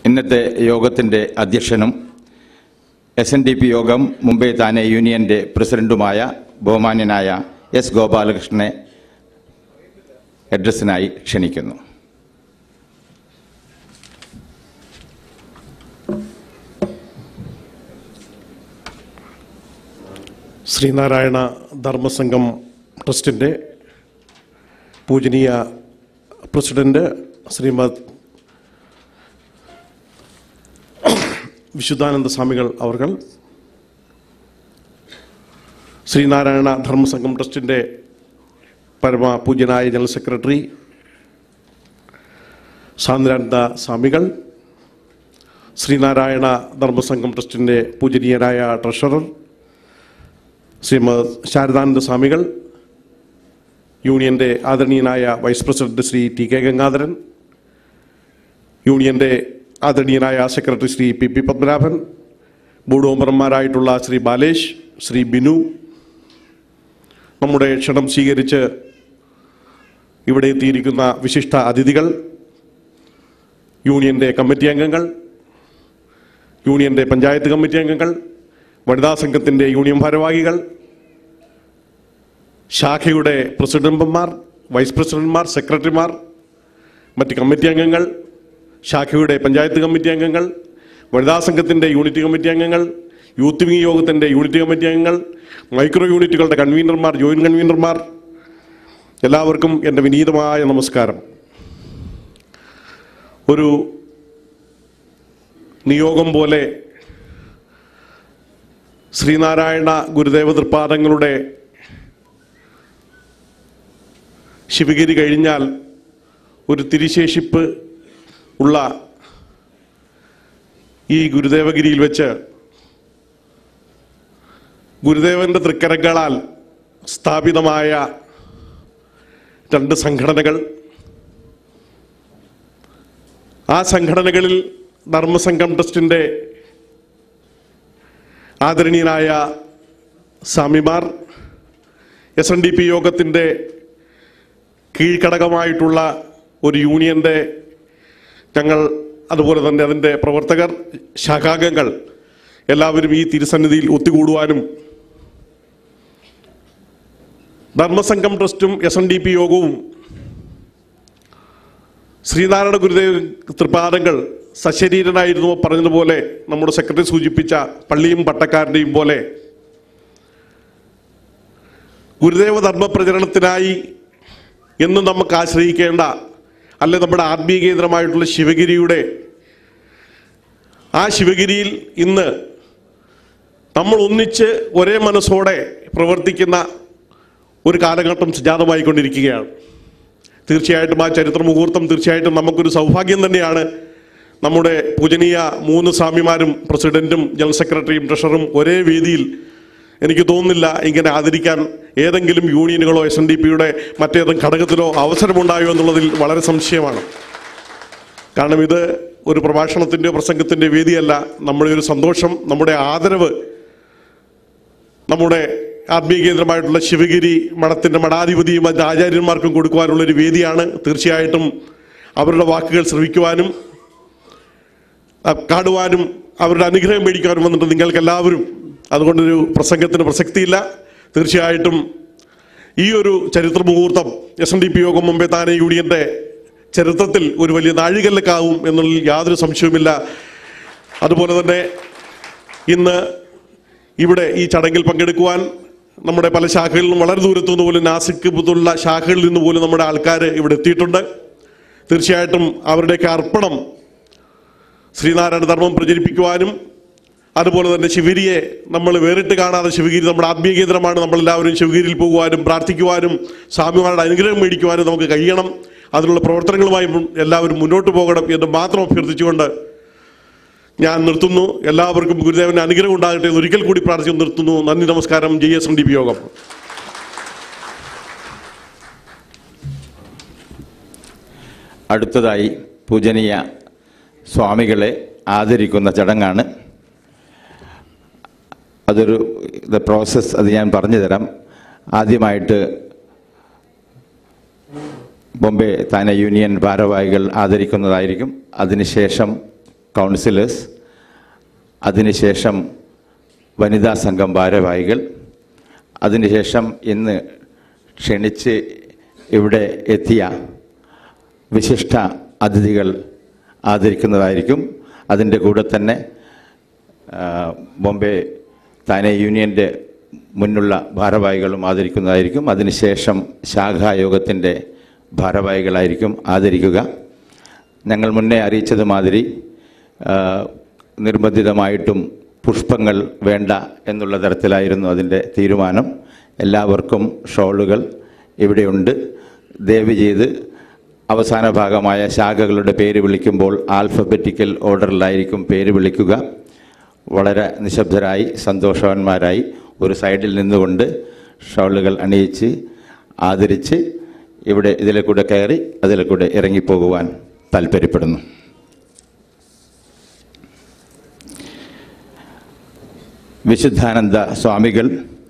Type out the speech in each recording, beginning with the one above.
ഇന്നത്തെ യോഗത്തിൻ്റെ അധ്യക്ഷനും എസ് എൻ ഡി പി യോഗം മുംബൈ താനെ യൂണിയൻ്റെ പ്രസിഡന്റുമായ ബഹുമാന്യനായ എസ് ഗോപാലകൃഷ്ണനെ അഡ്രസ്സിനായി ക്ഷണിക്കുന്നു ശ്രീനാരായണ ധർമ്മസംഘം ട്രസ്റ്റിൻ്റെ പൂജനീയ പ്രസിഡന്റ് ശ്രീമദ് വിശുദ്ധാനന്ദ സ്വാമികൾ അവർ ശ്രീനാരായണ ധർമ്മസംഘം ട്രസ്റ്റിൻ്റെ പരമ പൂജ്യനായ ജനറൽ സെക്രട്ടറി സാന്ദ്രാനന്ദ സ്വാമികൾ ശ്രീനാരായണ ധർമ്മസംഘം ട്രസ്റ്റിൻ്റെ പൂജനീയനായ ട്രഷറർ ശ്രീമദ് ശാരദാനന്ദ സ്വാമികൾ യൂണിയൻ്റെ ആദരണീയനായ vice president Shri T K Gangadharan യൂണിയൻ്റെ ആദരണീയനായ secretary Shri P P Padmanabhan board മെമ്പർമാരായിട്ടുള്ള ശ്രീ ബാലേഷ് ശ്രീ ബിനു നമ്മുടെ ക്ഷണം സ്വീകരിച്ച് ഇവിടെ എത്തിയിരിക്കുന്ന വിശിഷ്ട അതിഥികൾ യൂണിയൻ്റെ കമ്മിറ്റി അംഗങ്ങൾ യൂണിയൻ്റെ പഞ്ചായത്ത് കമ്മിറ്റി അംഗങ്ങൾ വനിതാ സംഘത്തിൻ്റെ യൂണിയൻ ഭാരവാഹികൾ ശാഖയുടെ പ്രസിഡന്റുമാർ വൈസ് പ്രസിഡന്റുമാർ സെക്രട്ടറിമാർ മറ്റ് കമ്മിറ്റി അംഗങ്ങൾ ശാഖയുടെ പഞ്ചായത്ത് കമ്മിറ്റി അംഗങ്ങൾ വനിതാ സംഘത്തിൻ്റെ യൂണിറ്റ് കമ്മിറ്റി അംഗങ്ങൾ യൂത്ത് വിംഗ് യോഗത്തിൻ്റെ യൂണിറ്റ് കമ്മിറ്റി അംഗങ്ങൾ മൈക്രോ യൂണിറ്റുകളുടെ കൺവീനർമാർ ജോയിന്റ് കൺവീനർമാർ എല്ലാവർക്കും എൻ്റെ വിനീതമായ നമസ്കാരം ഒരു നിയോഗം പോലെ ശ്രീനാരായണ ഗുരുദേവ തൃപ്പാദങ്ങളുടെ ശിവഗിരി കഴിഞ്ഞാൽ ഒരു തിരിശേഷിപ്പ് ഉള്ള ഈ ഗുരുദേവഗിരിയിൽ വെച്ച് ഗുരുദേവന്റെ തൃക്കരങ്ങളാൽ സ്ഥാപിതമായ രണ്ട് സംഘടനകൾ ആ സംഘടനകളിൽ ധർമ്മസംഘം ട്രസ്റ്റിൻ്റെ ആദരണീയനായ സ്വാമിമാർ എസ് എൻ ഡി പി യോഗത്തിൻ്റെ കീഴ്ഘടകമായിട്ടുള്ള ഒരു യൂണിയൻ്റെ ഞങ്ങൾ അതുപോലെ തന്നെ അതിൻ്റെ പ്രവർത്തകർ ശാഖാംഗങ്ങൾ എല്ലാവരും ഈ തിരുസന്നിധിയിൽ ഒത്തുകൂടുവാനും ധർമ്മസംഘം ട്രസ്റ്റും എസ് എൻ ഡി പി യോഗവും ശ്രീനാരായണ ഗുരുദേവ് തൃപാദങ്ങൾ സശരീരനായിരുന്നു പറഞ്ഞതുപോലെ നമ്മുടെ സെക്രട്ടറി സൂചിപ്പിച്ച പള്ളിയും പട്ടക്കാരൻ്റെയും പോലെ ഗുരുദേവ ധർമ്മ പ്രചരണത്തിനായി എന്നും നമുക്ക് ആശ്രയിക്കേണ്ട അല്ലെ നമ്മുടെ ആത്മീയ കേന്ദ്രമായിട്ടുള്ള ശിവഗിരിയുടെ ആ ശിവഗിരിയിൽ ഇന്ന് നമ്മൾ ഒന്നിച്ച് ഒരേ മനസ്സോടെ പ്രവർത്തിക്കുന്ന ഒരു കാലഘട്ടം സുജാതമായിക്കൊണ്ടിരിക്കുകയാണ് തീർച്ചയായിട്ടും ആ ചരിത്ര മുഹൂർത്തം തീർച്ചയായിട്ടും നമുക്കൊരു സൗഭാഗ്യം തന്നെയാണ് നമ്മുടെ പൂജനീയ മൂന്ന് സ്വാമിമാരും പ്രസിഡന്റും ജനറൽ സെക്രട്ടറിയും ട്രഷറും ഒരേ വേദിയിൽ എനിക്ക് തോന്നുന്നില്ല ഇങ്ങനെ ആദരിക്കാൻ ഏതെങ്കിലും യൂണിയനുകളോ എസ് എൻ ഡി പിയുടെ മറ്റേതെങ്കിലും ഘടകത്തിലോ അവസരമുണ്ടായോ എന്നുള്ളതിൽ വളരെ സംശയമാണ് കാരണം ഇത് ഒരു പ്രഭാഷണത്തിൻ്റെയോ പ്രസംഗത്തിൻ്റെ വേദിയല്ല നമ്മുടെ ഒരു സന്തോഷം നമ്മുടെ ആദരവ് നമ്മുടെ ആത്മീയ കേന്ദ്രമായിട്ടുള്ള ശിവഗിരി മഠത്തിൻ്റെ മഠാധിപതിയും അതിൻ്റെ ആചാര്യന്മാർക്കും കൊടുക്കുവാനുള്ള ഒരു വേദിയാണ് തീർച്ചയായിട്ടും അവരുടെ വാക്കുകൾ ശ്രവിക്കുവാനും ആ, കാണുവാനും അവരുടെ അനുഗ്രഹം മേടിക്കാനും വന്നിട്ട് നിങ്ങൾക്ക് എല്ലാവരും അതുകൊണ്ടൊരു പ്രസംഗത്തിന് പ്രസക്തിയില്ല തീർച്ചയായിട്ടും ഈ ഒരു ചരിത്ര മുഹൂർത്തം എസ് എൻ ഡി പി യോഗം മുമ്പേ താനെ യൂണിയന്റെ ചരിത്രത്തിൽ ഒരു വലിയ നാഴികല്ലേക്കാവും എന്നുള്ള യാതൊരു സംശയവുമില്ല അതുപോലെ തന്നെ ഇന്ന് ഇവിടെ ഈ ചടങ്ങിൽ പങ്കെടുക്കുവാൻ നമ്മുടെ പല ശാഖകളിൽ നിന്നും വളരെ ദൂരത്തു നിന്ന് പോലും നാസിക് പോലുള്ള ശാഖകളിൽ നിന്ന് പോലും നമ്മുടെ ആൾക്കാർ ഇവിടെ എത്തിയിട്ടുണ്ട് തീർച്ചയായിട്ടും അവരുടെയൊക്കെ അർപ്പണം ശ്രീനാരായണ ധർമ്മം പ്രചരിപ്പിക്കുവാനും അതുപോലെ തന്നെ ശിവഗിരിയെ നമ്മൾ വേറിട്ട് കാണാതെ ശിവഗിരി നമ്മുടെ ആത്മീയ കേന്ദ്രമാണ് നമ്മളെല്ലാവരും ശിവഗിരിയിൽ പോകുവാനും പ്രാർത്ഥിക്കുവാനും സ്വാമിമാരുടെ അനുഗ്രഹം മേടിക്കുവാനും നമുക്ക് കഴിയണം അതിനുള്ള പ്രവർത്തനങ്ങളുമായി മുൻ- എല്ലാവരും മുന്നോട്ട് പോകണം എന്ന് മാത്രം അഭ്യർത്ഥിച്ചുകൊണ്ട് ഞാൻ നിർത്തുന്നു എല്ലാവർക്കും ഗുരുദേവന്റെ അനുഗ്രഹം ഉണ്ടാകട്ടെ എന്ന് ഒരിക്കൽ കൂടി പ്രാർത്ഥിച്ചു നിർത്തുന്നു നന്ദി നമസ്കാരം G S M D P യോഗം അടുത്തതായി പൂജനീയ സ്വാമികളെ ആദരിക്കുന്ന ചടങ്ങാണ് അതൊരു ദ പ്രോസസ്സ് അത് ഞാൻ പറഞ്ഞു തരാം ആദ്യമായിട്ട് ബോംബെ താനെ യൂണിയൻ ഭാരവാഹികൾ ആദരിക്കുന്നതായിരിക്കും അതിനുശേഷം കൗൺസിലേഴ്സ് അതിനുശേഷം വനിതാ സംഘം ഭാരവാഹികൾ അതിനുശേഷം ഇന്ന് ക്ഷണിച്ച് ഇവിടെ എത്തിയ വിശിഷ്ട അതിഥികൾ ആദരിക്കുന്നതായിരിക്കും അതിൻ്റെ കൂടെ തന്നെ ആ, ബോംബെ താനെ യൂണിയൻ്റെ മുന്നുള്ള ഭാരവാഹികളും ആദരിക്കുന്നതായിരിക്കും അതിനുശേഷം ശാഖായോഗത്തിൻ്റെ ഭാരവാഹികളായിരിക്കും ആദരിക്കുക ഞങ്ങൾ മുന്നേ അറിയിച്ചത് മാതിരി ആ, നിർബന്ധിതമായിട്ടും പുഷ്പങ്ങൾ വേണ്ട എന്നുള്ള തരത്തിലായിരുന്നു അതിൻ്റെ തീരുമാനം എല്ലാവർക്കും ഷോളുകൾ ഇവിടെയുണ്ട് ദയവ് ചെയ്ത് അവസാന ഭാഗമായ ശാഖകളുടെ പേര് വിളിക്കുമ്പോൾ ആൽഫബറ്റിക്കൽ ഓർഡറിലായിരിക്കും പേര് വിളിക്കുക വളരെ നിശബ്ദരായി സന്തോഷവാന്മാരായി ഒരു സൈഡിൽ നിന്നുകൊണ്ട് ഷോളുകൾ അണിയിച്ച് ആദരിച്ച് ഇവിടെ ഇതിലെ കൂടെ കയറി അതിലെ കൂടെ ഇറങ്ങിപ്പോകുവാൻ താല്പര്യപ്പെടുന്നു വിശുദ്ധാനന്ദ സ്വാമികൾ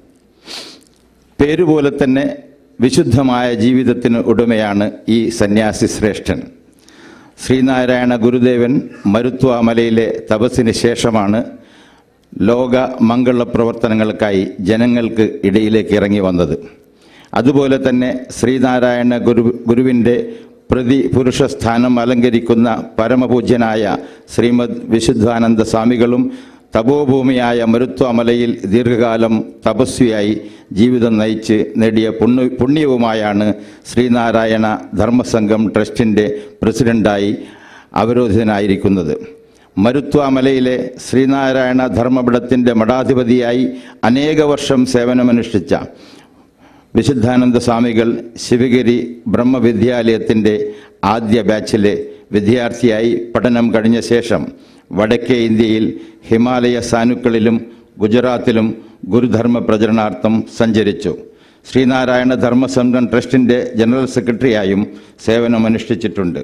പേരുപോലെ തന്നെ വിശുദ്ധമായ ജീവിതത്തിന് ഉടമയാണ് ഈ സന്യാസി ശ്രേഷ്ഠൻ ശ്രീനാരായണ ഗുരുദേവൻ മരുത്വാമലയിലെ തപസ്സിന് ശേഷമാണ് ലോക മംഗള പ്രവർത്തനങ്ങൾക്കായി ജനങ്ങൾക്ക് ഇടയിലേക്ക് ഇറങ്ങി വന്നത് അതുപോലെ തന്നെ ശ്രീനാരായണ ഗുരു ഗുരുവിൻ്റെ പ്രതി പുരുഷ സ്ഥാനം അലങ്കരിക്കുന്ന പരമപൂജ്യനായ ശ്രീമദ് വിശുദ്ധാനന്ദ സ്വാമികളും തപോഭൂമിയായ മരുത്വമലയിൽ ദീർഘകാലം തപസ്വിയായി ജീവിതം നയിച്ച് നേടിയ പുണ്യ പുണ്യവുമായാണ് ശ്രീനാരായണ ധർമ്മസംഘം ട്രസ്റ്റിൻ്റെ പ്രസിഡൻ്റായി അവരോധിതനായിരിക്കുന്നത് മരുത്വാമലയിലെ ശ്രീനാരായണ ധർമ്മപീഠത്തിൻ്റെ മഠാധിപതിയായി അനേക വർഷം സേവനമനുഷ്ഠിച്ച വിശുദ്ധാനന്ദ സ്വാമികൾ ശിവഗിരി ബ്രഹ്മവിദ്യാലയത്തിൻ്റെ ആദ്യ ബാച്ചിലെ വിദ്യാർത്ഥിയായി പഠനം കഴിഞ്ഞ ശേഷം വടക്കേ ഇന്ത്യയിൽ ഹിമാലയ സാനുക്കളിലും ഗുജറാത്തിലും ഗുരുധർമ്മ പ്രചരണാർത്ഥം സഞ്ചരിച്ചു ശ്രീനാരായണ ധർമ്മസംഘം ട്രസ്റ്റിൻ്റെ ജനറൽ സെക്രട്ടറിയായും സേവനമനുഷ്ഠിച്ചിട്ടുണ്ട്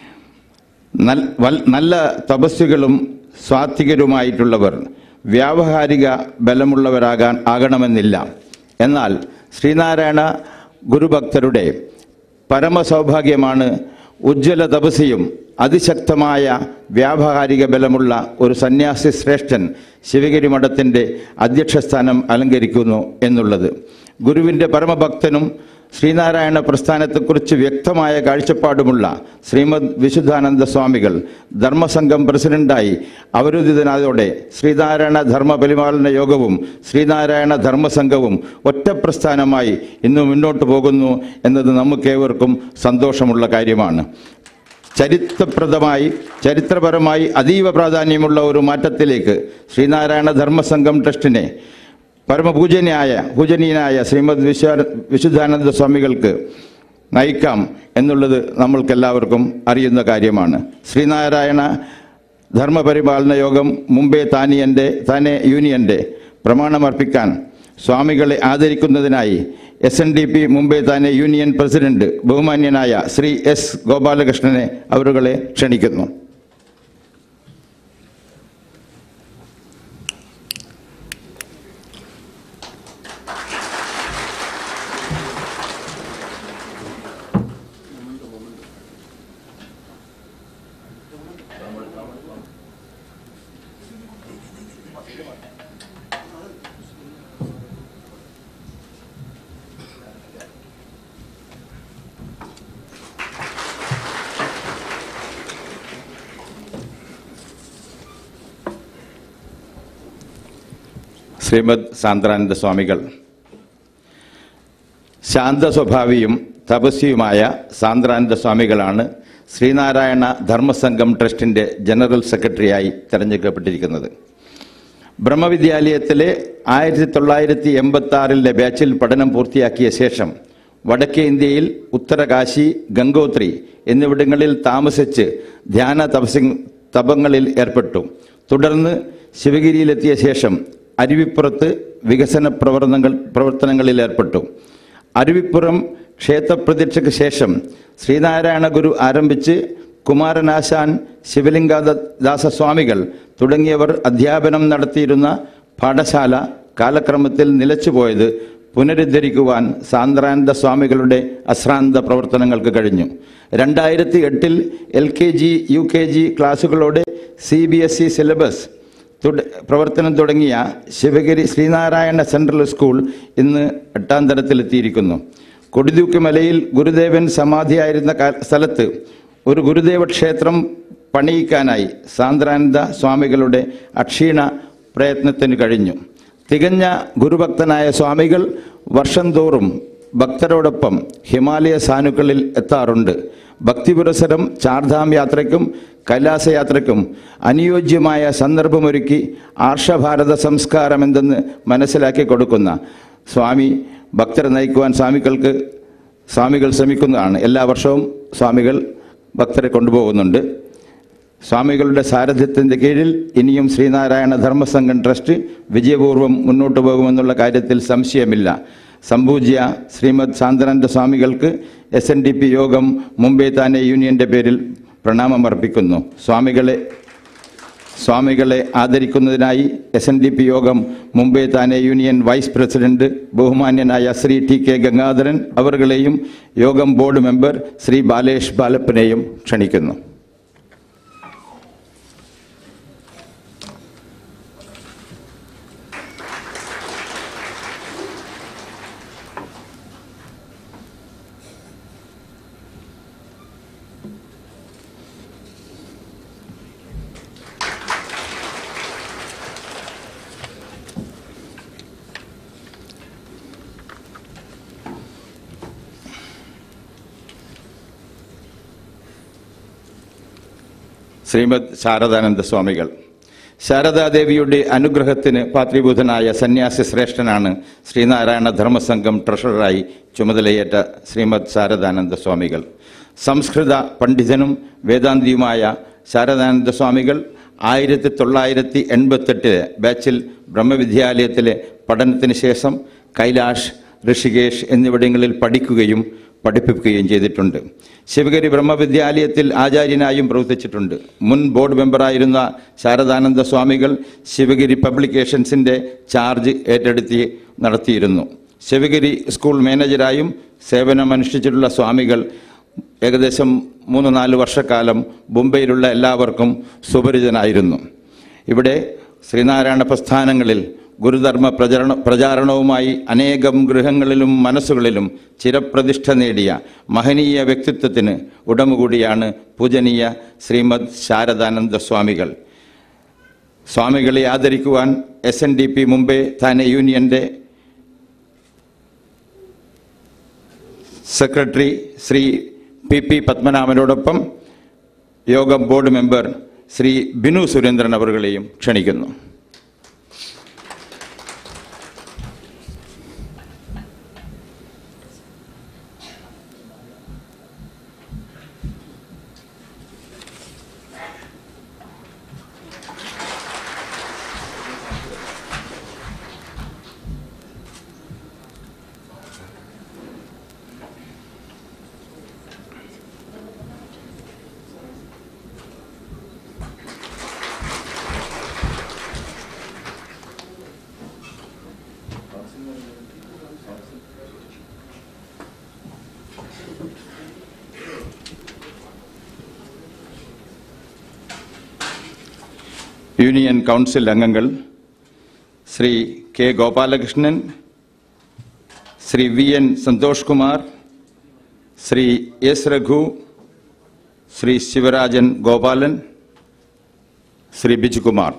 നൽ- വൽ- നല്ല തപസ്വികളും സ്വാത്വികരുമായിട്ടുള്ളവർ വ്യാവഹാരിക ബലമുള്ളവരാകാൻ ആകണമെന്നില്ല എന്നാൽ ശ്രീനാരായണ ഗുരുഭക്തരുടെ പരമസൗഭാഗ്യമാണ് ഉജ്ജ്വല തപസ്യയും അതിശക്തമായ വ്യാവഹാരിക ബലമുള്ള ഒരു സന്യാസി ശ്രേഷ്ഠൻ ശിവഗിരി മഠത്തിൻ്റെ അധ്യക്ഷസ്ഥാനം അലങ്കരിക്കുന്നു എന്നുള്ളത് ഗുരുവിൻ്റെ പരമഭക്തനും ശ്രീനാരായണ പ്രസ്ഥാനത്തെക്കുറിച്ച് വ്യക്തമായ കാഴ്ചപ്പാടുമുള്ള ശ്രീമദ് വിശുദ്ധാനന്ദ സ്വാമികൾ ധർമ്മസംഘം പ്രസിഡന്റായി അവരോധിതനായതോടെ ശ്രീനാരായണ ധർമ്മ പരിപാലന യോഗവും ശ്രീനാരായണ ധർമ്മസംഘവും ഒറ്റ പ്രസ്ഥാനമായി ഇന്ന് മുന്നോട്ട് പോകുന്നു എന്നത് നമുക്കേവർക്കും സന്തോഷമുള്ള കാര്യമാണ് ചരിത്രപ്രദമായി ചരിത്രപരമായി അതീവ പ്രാധാന്യമുള്ള ഒരു മാറ്റത്തിലേക്ക് ശ്രീനാരായണ ധർമ്മസംഘം ട്രസ്റ്റിനെ പരമപൂജനീയായ പൂജനീയനായ ശ്രീമദ് വിശ്വ വിശുദ്ധാനന്ദ സ്വാമികൾക്ക് നയിക്കാം എന്നുള്ളത് നമ്മൾക്കെല്ലാവർക്കും അറിയുന്ന കാര്യമാണ് ശ്രീനാരായണ ധർമ്മപരിപാലന യോഗം മുംബൈ താനിയൻ്റെ താനെ യൂണിയൻ്റെ പ്രമാണമർപ്പിക്കാൻ സ്വാമികളെ ആദരിക്കുന്നതിനായി S N D P Mumbai Thane union president ബഹുമാന്യനായ ശ്രീ എസ് ഗോപാലകൃഷ്ണനെ അവരുകളെ ക്ഷണിക്കുന്നു ശ്രീമദ് സാന്ദ്രാനന്ദ സ്വാമികൾ ശാന്ത സ്വഭാവിയും തപസ്വിയുമായ സാന്ദ്രാനന്ദ സ്വാമികളാണ് ശ്രീനാരായണ ധർമ്മസംഘം ട്രസ്റ്റിൻ്റെ ജനറൽ സെക്രട്ടറിയായി തെരഞ്ഞെടുക്കപ്പെട്ടിരിക്കുന്നത് ബ്രഹ്മവിദ്യാലയത്തിലെ ആയിരത്തി തൊള്ളായിരത്തി എൺപത്തി ആറിലെ ബാച്ചിൽ പഠനം പൂർത്തിയാക്കിയ ശേഷം വടക്കേ ഇന്ത്യയിൽ ഉത്തരകാശി ഗംഗോത്രി എന്നിവിടങ്ങളിൽ താമസിച്ച് ധ്യാന തപസി തപങ്ങളിൽ ഏർപ്പെട്ടു തുടർന്ന് ശിവഗിരിയിലെത്തിയ ശേഷം അരുവിപ്പുറത്ത് വികസന പ്രവർത്തനങ്ങൾ പ്രവർത്തനങ്ങളിൽ ഏർപ്പെട്ടു അരുവിപ്പുറം ക്ഷേത്രപ്രതിഷ്ഠയ്ക്ക് ശേഷം ശ്രീനാരായണ ഗുരു ആരംഭിച്ച് കുമാരനാശാൻ ശിവലിംഗദാസസ്വാമികൾ തുടങ്ങിയവർ അധ്യാപനം നടത്തിയിരുന്ന പാഠശാല കാലക്രമത്തിൽ നിലച്ചുപോയത് പുനരുദ്ധരിക്കുവാൻ സാന്ദ്രാനന്ദ സ്വാമികളുടെ അശ്രാന്ത പ്രവർത്തനങ്ങൾക്ക് കഴിഞ്ഞു രണ്ടായിരത്തി എട്ടിൽ L K G U K G ക്ലാസുകളോടെ C B S E syllabus തുട- പ്രവർത്തനം തുടങ്ങിയ ശിവഗിരി ശ്രീനാരായണ സെൻട്രൽ സ്കൂൾ ഇന്ന് എട്ടാം തരത്തിലെത്തിയിരിക്കുന്നു കൊടിതൂക്ക് മലയിൽ ഗുരുദേവൻ സമാധിയായിരുന്ന കാ- സ്ഥലത്ത് ഒരു ഗുരുദേവ ക്ഷേത്രം പണിയിക്കാനായി സാന്ദ്രാനന്ദ സ്വാമികളുടെ അക്ഷീണ പ്രയത്നത്തിന് കഴിഞ്ഞു തികഞ്ഞ ഗുരുഭക്തനായ സ്വാമികൾ വർഷം തോറും ഭക്തരോടൊപ്പം ഹിമാലയ സാനുക്കളിൽ എത്താറുണ്ട് ഭക്തിപുരസരം ചാർധാം യാത്രയ്ക്കും കൈലാസയാത്രയ്ക്കും അനുയോജ്യമായ സന്ദർഭമൊരുക്കി ആർഷഭാരത സംസ്കാരം എന്തെന്ന് മനസ്സിലാക്കി കൊടുക്കുന്ന സ്വാമി ഭക്തരെ നയിക്കുവാൻ സ്വാമികൾക്ക് സ്വാമികൾ ശ്രമിക്കുന്നതാണ് എല്ലാ വർഷവും സ്വാമികൾ ഭക്തരെ കൊണ്ടുപോകുന്നുണ്ട് സ്വാമികളുടെ സാരഥ്യത്തിൻ്റെ കീഴിൽ ഇനിയും ശ്രീനാരായണ ധർമ്മസംഘം ട്രസ്റ്റ് വിജയപൂർവ്വം മുന്നോട്ട് പോകുമെന്നുള്ള കാര്യത്തിൽ സംശയമില്ല സംപൂജ്യ ശ്രീമദ് സാന്ദ്രാനന്ദ സ്വാമികൾക്ക് എസ് എൻ ഡി പി യോഗം മുംബൈ താനെ യൂണിയന്റെ പേരിൽ പ്രണാമമർപ്പിക്കുന്നു സ്വാമികളെ സ്വാമികളെ ആദരിക്കുന്നതിനായി എസ് എൻ ഡി പി യോഗം Mumbai Thane union vice president ബഹുമാന്യനായ ശ്രീ ടി കെ ഗംഗാധരൻ അവരുകളെയും യോഗം ബോർഡ് മെമ്പർ ശ്രീ ബാലേഷ് ബാലപ്പനെയും ക്ഷണിക്കുന്നു ശ്രീമദ് ശാരദാനന്ദ സ്വാമികൾ ശാരദാദേവിയുടെ അനുഗ്രഹത്തിന് പാത്രീഭൂതനായ സന്യാസി ശ്രേഷ്ഠനാണ് ശ്രീനാരായണ ധർമ്മസംഘം ട്രഷററായി ചുമതലയേറ്റ ശ്രീമദ് ശാരദാനന്ദ സ്വാമികൾ സംസ്കൃത പണ്ഡിതനും വേദാന്തിയുമായ ശാരദാനന്ദ സ്വാമികൾ ആയിരത്തി തൊള്ളായിരത്തി എൺപത്തെട്ടിലെ ബാച്ചിൽ ബ്രഹ്മവിദ്യാലയത്തിലെ പഠനത്തിന് ശേഷം കൈലാഷ് ഋഷികേഷ് എന്നിവിടങ്ങളിൽ പഠിക്കുകയും പഠിപ്പിക്കുകയും ചെയ്തിട്ടുണ്ട് ശിവഗിരി ബ്രഹ്മവിദ്യാലയത്തിൽ ആചാര്യനായും പ്രവർത്തിച്ചിട്ടുണ്ട് മുൻ ബോർഡ് മെമ്പറായിരുന്ന ശാരദാനന്ദ സ്വാമികൾ ശിവഗിരി പബ്ലിക്കേഷൻസിൻ്റെ ചാർജ് ഏറ്റെടുത്തി നടത്തിയിരുന്നു ശിവഗിരി സ്കൂൾ മാനേജരായും സേവനമനുഷ്ഠിച്ചിട്ടുള്ള സ്വാമികൾ ഏകദേശം മൂന്ന് നാല് വർഷക്കാലം മുംബൈയിലുള്ള എല്ലാവർക്കും സുപരിചിതനായിരുന്നു ഇവിടെ ശ്രീനാരായണ പ്രസ്ഥാനങ്ങളിൽ ഗുരുധർമ്മ പ്രചരണ പ്രചാരണവുമായി അനേകം ഗൃഹങ്ങളിലും മനസ്സുകളിലും ചിരപ്രതിഷ്ഠ നേടിയ മഹനീയ വ്യക്തിത്വത്തിന് ഉടമ കൂടിയാണ് പൂജനീയ ശ്രീമദ് ശാരദാനന്ദ സ്വാമികൾ സ്വാമികളെ ആദരിക്കുവാൻ S N D P Mumbai Thane യൂണിയന്റെ സെക്രട്ടറി ശ്രീ പി പി പത്മനാഭനോടൊപ്പം യോഗം ബോർഡ് മെമ്പർ ശ്രീ ബിനു സുരേന്ദ്രൻ അവരുകളെയും ക്ഷണിക്കുന്നു യൂണിയൻ കൗൺസിൽ അംഗങ്ങൾ Shri K Gopalakrishnan Shri V N Santhosh Kumar Shri S Raghu Shri Sivarajan Gopalan Shri Bijukumar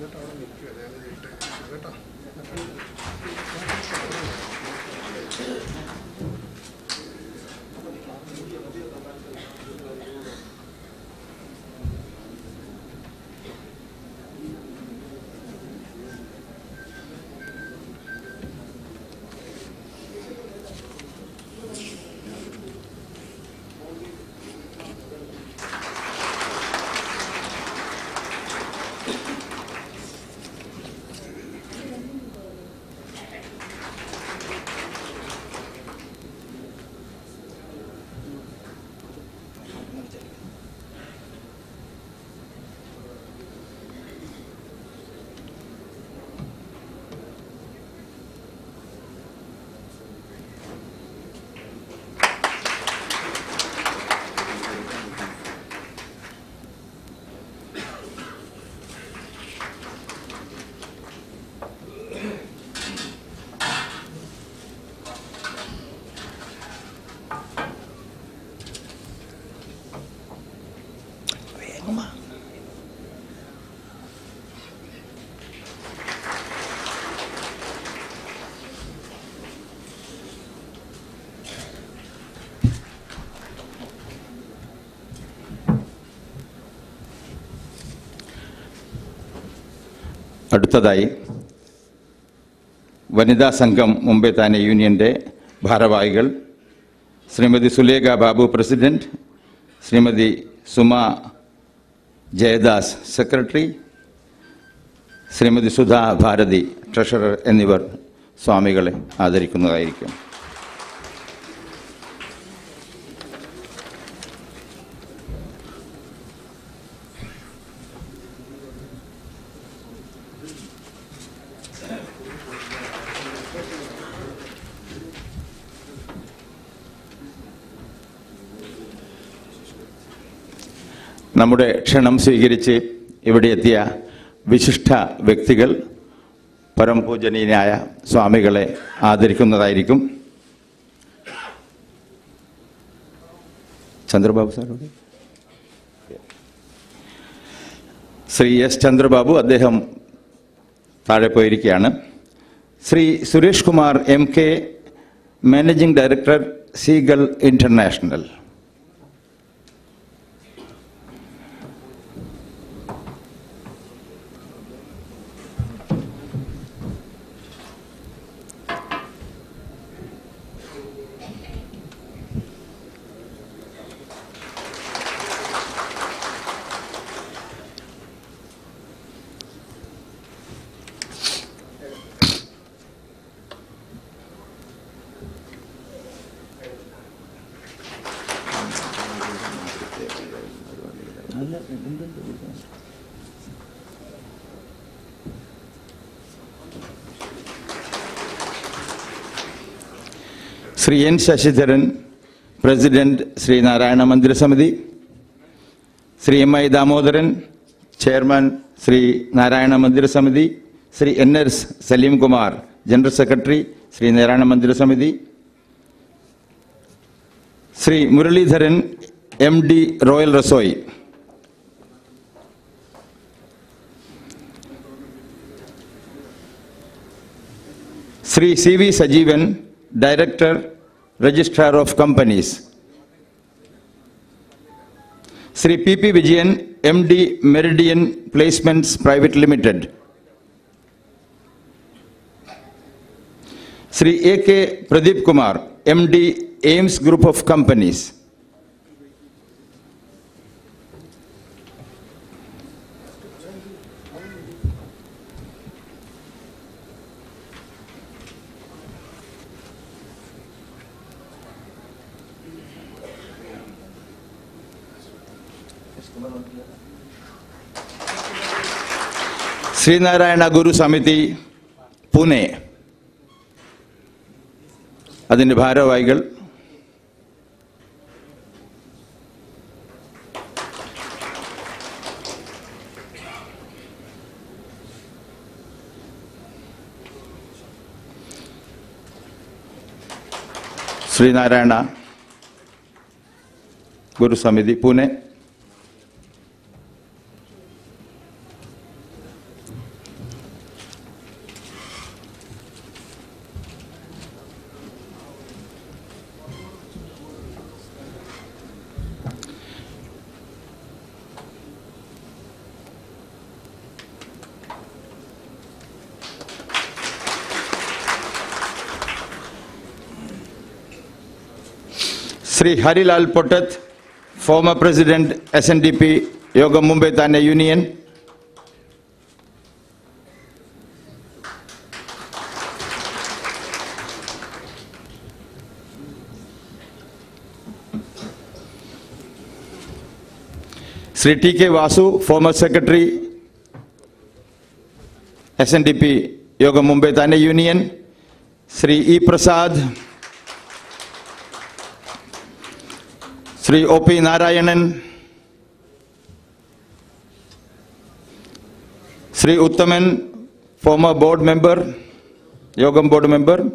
അടുത്തതായി വനിതാ സംഘം മുംബൈ താനെ യൂണിയന്റെ ഭാരവാഹികൾ Shrimati Sulekha Babu president Shrimati Suma Jayadas secretary Shrimati Sudha Bharathi treasurer എന്നിവർ സ്വാമികളെ ആദരിക്കുന്നതായിരിക്കും നമ്മുടെ ക്ഷണം സ്വീകരിച്ച് ഇവിടെ എത്തിയ വിശിഷ്ട വ്യക്തികൾ പരംപൂജനീയനായ സ്വാമികളെ ആദരിക്കുന്നതായിരിക്കും ചന്ദ്രബാബു സാറോട് ശ്രീ എസ് ചന്ദ്രബാബു അദ്ദേഹം താഴെ പോയിരിക്കുകയാണ് Shri Suresh Kumar M K managing director Seagull International Shri N Sasidharan president Shri Narayana Mandira Samiti Shri M I Damodaran chairman Shri Narayana Mandira Samiti Shri N S Saleem Kumar general secretary Shri Narayana Mandira Samiti Shri Muraleedharan M D Royal Rasoi Shri C V Sajeevan director registrar of companies Shri P P Vijayan M D Meridian placements private limited Shri A K Pradeep Kumar M D AIMS group of companies Sree Narayana Guru Samiti Pune അതിൻ്റെ ഭാരവാഹികൾ Sreenarayana Guru Samiti Pune Sri Harilal Potat, former President SNDP Yoga Mumbai Thane Union. Sri T.K. Vasu, former Secretary SNDP Yoga Mumbai Thane Union. Sri E. Prasad, Sri O.P. Narayanan, Sri Uttaman, former board member, Yogam board member.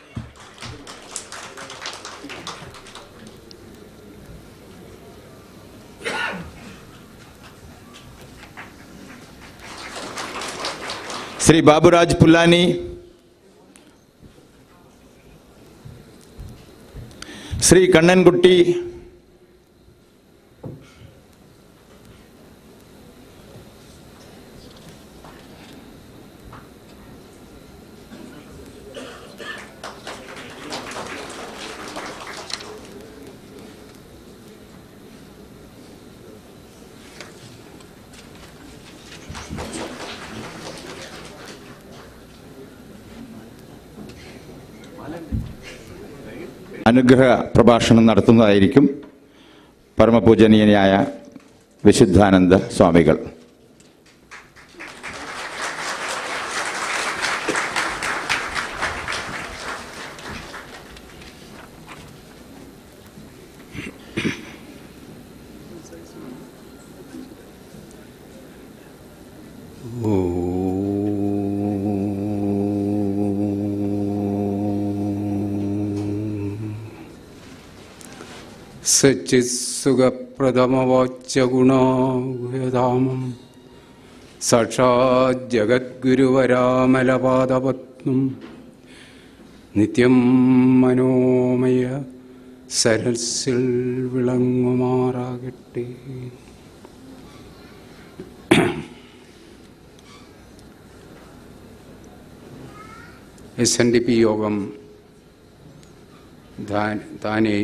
Sri Baburaj Pulani, Sri Kannangutti, അനുഗ്രഹ പ്രഭാഷണം നടത്തുന്നതായിരിക്കും പരമപൂജനീയനായ വിശുദ്ധാനന്ദ സ്വാമികൾ സച്ചിത്സുഖപ്രഥമവാച്യഗുണാഹൃതാമം സാക്ഷാജ്ജഗദ്ഗുരുവരാമലപാദപത്നം നിത്യം മനോമയ സരസിൽ വിളങ്ങുമാറാകട്ടെ S N D P യോഗം ധാ- താനെ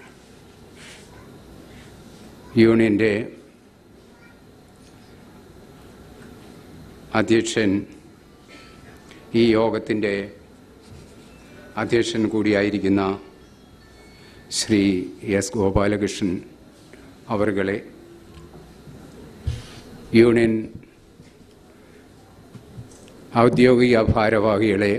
യൂണിയൻ്റെ അധ്യക്ഷൻ ഈ യോഗത്തിൻ്റെ അധ്യക്ഷൻ കൂടിയായിരിക്കുന്ന ശ്രീ എസ് ഗോപാലകൃഷ്ണൻ അവറുകളെ യൂണിയൻ ഔദ്യോഗിക ഭാരവാഹികളെ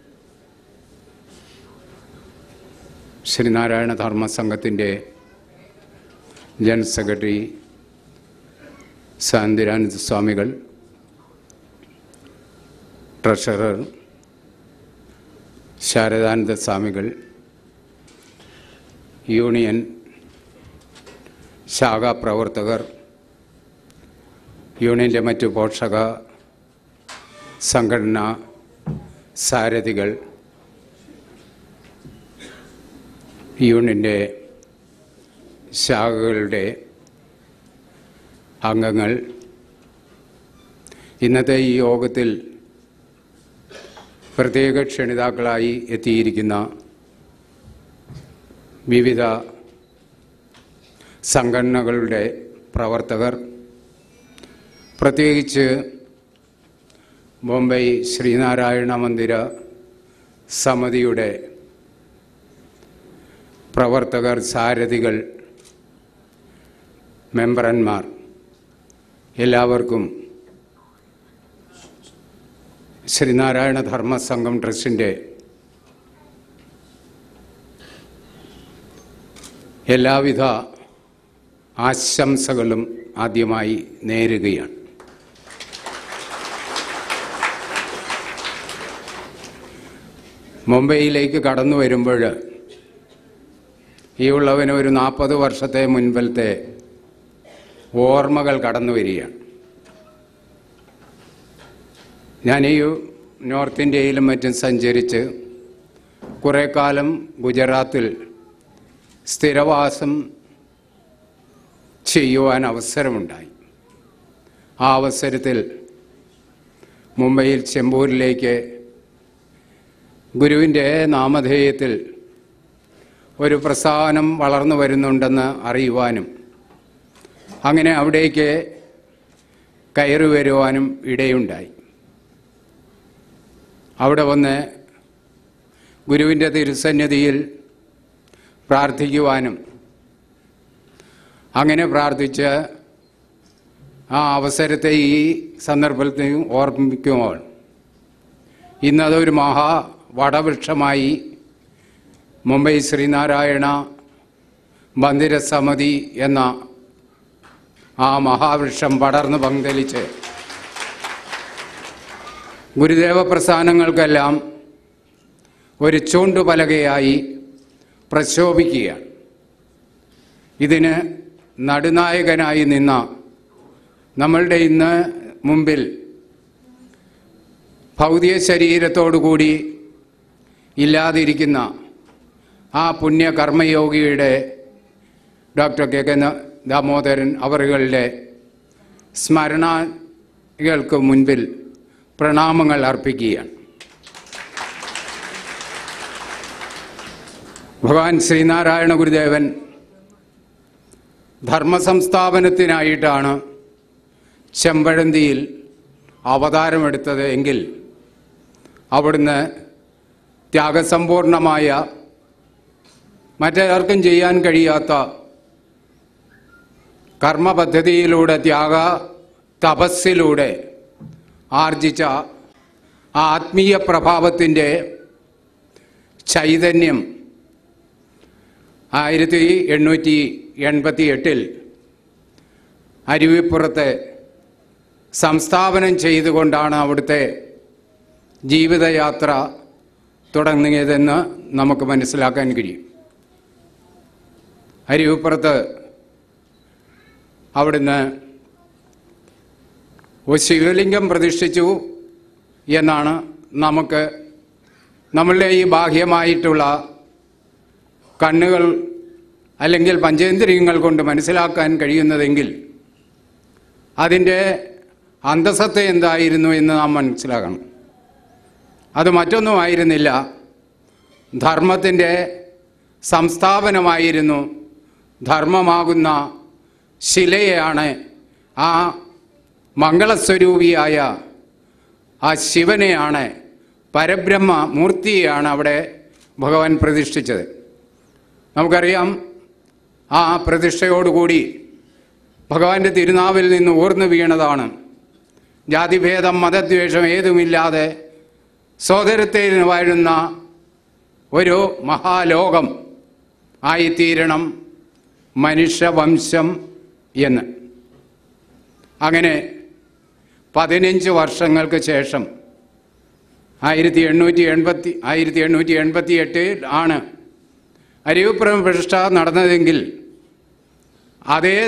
ശ്രീനാരായണ ധർമ്മ സംഘത്തിൻ്റെ ജനറൽ സെക്രട്ടറി സാന്തിരാനന്ദ സ്വാമികൾ ട്രഷറർ ശാരദാനന്ദ സ്വാമികൾ യൂണിയൻ ശാഖാപ്രവർത്തകർ യൂണിയൻ്റെ മറ്റു പോഷക സംഘടനാ സാരഥികൾ യൂണിയൻ്റെ ശാഖകളുടെ അംഗങ്ങൾ ഇന്നത്തെ ഈ യോഗത്തിൽ പ്രത്യേക ക്ഷണിതാക്കളായി എത്തിയിരിക്കുന്ന വിവിധ സംഘടനകളുടെ പ്രവർത്തകർ പ്രത്യേകിച്ച് ബോംബെ ശ്രീനാരായണ മന്ദിര സമിതിയുടെ പ്രവർത്തകർ സാരഥികൾ മെമ്പർമാർ എല്ലാവർക്കും ശ്രീനാരായണ ധർമ്മ സംഘം ട്രസ്റ്റിൻ്റെ എല്ലാവിധ ആശംസകളും ആദ്യമായി നേരുകയാണ് മുംബൈയിലേക്ക് കടന്നു വരുമ്പോൾ ഈ ഉള്ളവന് ഒരു നാൽപ്പത് വർഷത്തെ മുൻപിലത്തെ ഓർമ്മകൾ കടന്നു വരികയാണ് ഞാൻ ഈ നോർത്ത് ഇന്ത്യയിലും മറ്റും സഞ്ചരിച്ച് കുറേ കാലം ഗുജറാത്തിൽ സ്ഥിരവാസം ചെയ്യുവാൻ അവസരമുണ്ടായി ആ അവസരത്തിൽ മുംബൈയിൽ ചെമ്പൂരിലേക്ക് ഗുരുവിൻ്റെ നാമധേയത്തിൽ ഒരു പ്രസ്ഥാനം വളർന്നു വരുന്നുണ്ടെന്ന് അറിയുവാനും അങ്ങനെ അവിടേക്ക് കയറി വരുവാനും ഇടയുണ്ടായി അവിടെ വന്ന് ഗുരുവിൻ്റെ തിരുസന്നിധിയിൽ പ്രാർത്ഥിക്കുവാനും അങ്ങനെ പ്രാർത്ഥിച്ച് ആ അവസരത്തെ ഈ സന്ദർഭത്തിൽ ഓർമ്മിക്കുമ്പോൾ ഇന്നതൊരു മഹാ വടവൃക്ഷമായി മുംബൈ ശ്രീനാരായണ മന്ദിരസമിതി എന്ന ആ മഹാവൃക്ഷം പടർന്ന് പന്തലിച്ച് ഗുരുദേവ പ്രസ്ഥാനങ്ങൾക്കെല്ലാം ഒരു ചൂണ്ടുപലകയായി പ്രശോഭിക്കുകയാണ് ഇതിന് നടുനായകനായി നിന്ന നമ്മളുടെ ഇന്ന് മുമ്പിൽ ഭൗതിക ശരീരത്തോടുകൂടി ഇല്ലാതിരിക്കുന്ന ആ പുണ്യ കർമ്മയോഗിയുടെ ഡോക്ടർ കെ കെ ന- ദാമോദരൻ അവറുകളുടെ സ്മരണകൾക്ക് മുൻപിൽ പ്രണാമങ്ങൾ അർപ്പിക്കുകയാണ് ഭഗവാൻ ശ്രീനാരായണ ഗുരുദേവൻ ധർമ്മസംസ്ഥാപനത്തിനായിട്ടാണ് ചെമ്പഴന്തിയിൽ അവതാരമെടുത്തത് എങ്കിൽ അവിടുന്ന് ത്യാഗസമ്പൂർണമായ മറ്റാർക്കും ചെയ്യാൻ കഴിയാത്ത കർമ്മപദ്ധതിയിലൂടെ ത്യാഗ തപസ്സിലൂടെ ആർജിച്ച ആ ആത്മീയ പ്രഭാവത്തിൻ്റെ ചൈതന്യം ആയിരത്തി എണ്ണൂറ്റി എൺപത്തി എട്ടിൽ അരുവിപ്പുറത്ത് സംസ്ഥാപനം ചെയ്തുകൊണ്ടാണ് അവിടുത്തെ ജീവിതയാത്ര തുടങ്ങിയതെന്ന് നമുക്ക് മനസ്സിലാക്കാൻ കഴിയും അരുവിപ്പുറത്ത് അവിടുന്ന് ഒരു ശിവലിംഗം പ്രതിഷ്ഠിച്ചു എന്നാണ് നമുക്ക് നമ്മളുടെ ഈ ബാഹ്യമായിട്ടുള്ള കണ്ണുകൾ അല്ലെങ്കിൽ പഞ്ചേന്ദ്രിയങ്ങൾ കൊണ്ട് മനസ്സിലാക്കാൻ കഴിയുന്നതെങ്കിൽ അതിൻ്റെ അന്തസത്ത എന്തായിരുന്നു എന്ന് നാം മനസ്സിലാക്കണം അത് മറ്റൊന്നും ആയിരുന്നില്ല ധർമ്മത്തിൻ്റെ സംസ്ഥാപനമായിരുന്നു ധർമ്മമാകുന്ന ശിലയെയാണ് ആ മംഗളസ്വരൂപിയായ ആ ശിവനെയാണ് പരബ്രഹ്മ മൂർത്തിയെയാണ് അവിടെ ഭഗവാൻ പ്രതിഷ്ഠിച്ചത് നമുക്കറിയാം ആ പ്രതിഷ്ഠയോടുകൂടി ഭഗവാന്റെ തിരുനാവിൽ നിന്ന് ഊർന്നു വീണതാണ് ജാതിഭേദം മതദ്വേഷം ഏതുമില്ലാതെ സോദരത്തെ വാഴുന്ന ഒരു മഹാലോകം ആയിത്തീരണം മനുഷ്യവംശം എന്ന് അങ്ങനെ പതിനഞ്ച് വർഷങ്ങൾക്ക് ശേഷം ആയിരത്തി എണ്ണൂറ്റി എൺപത്തി ആയിരത്തി എണ്ണൂറ്റി എൺപത്തി എട്ടിൽ ആണ് അരിവുപ്പുറം പ്രതിഷ്ഠ നടന്നതെങ്കിൽ അതേ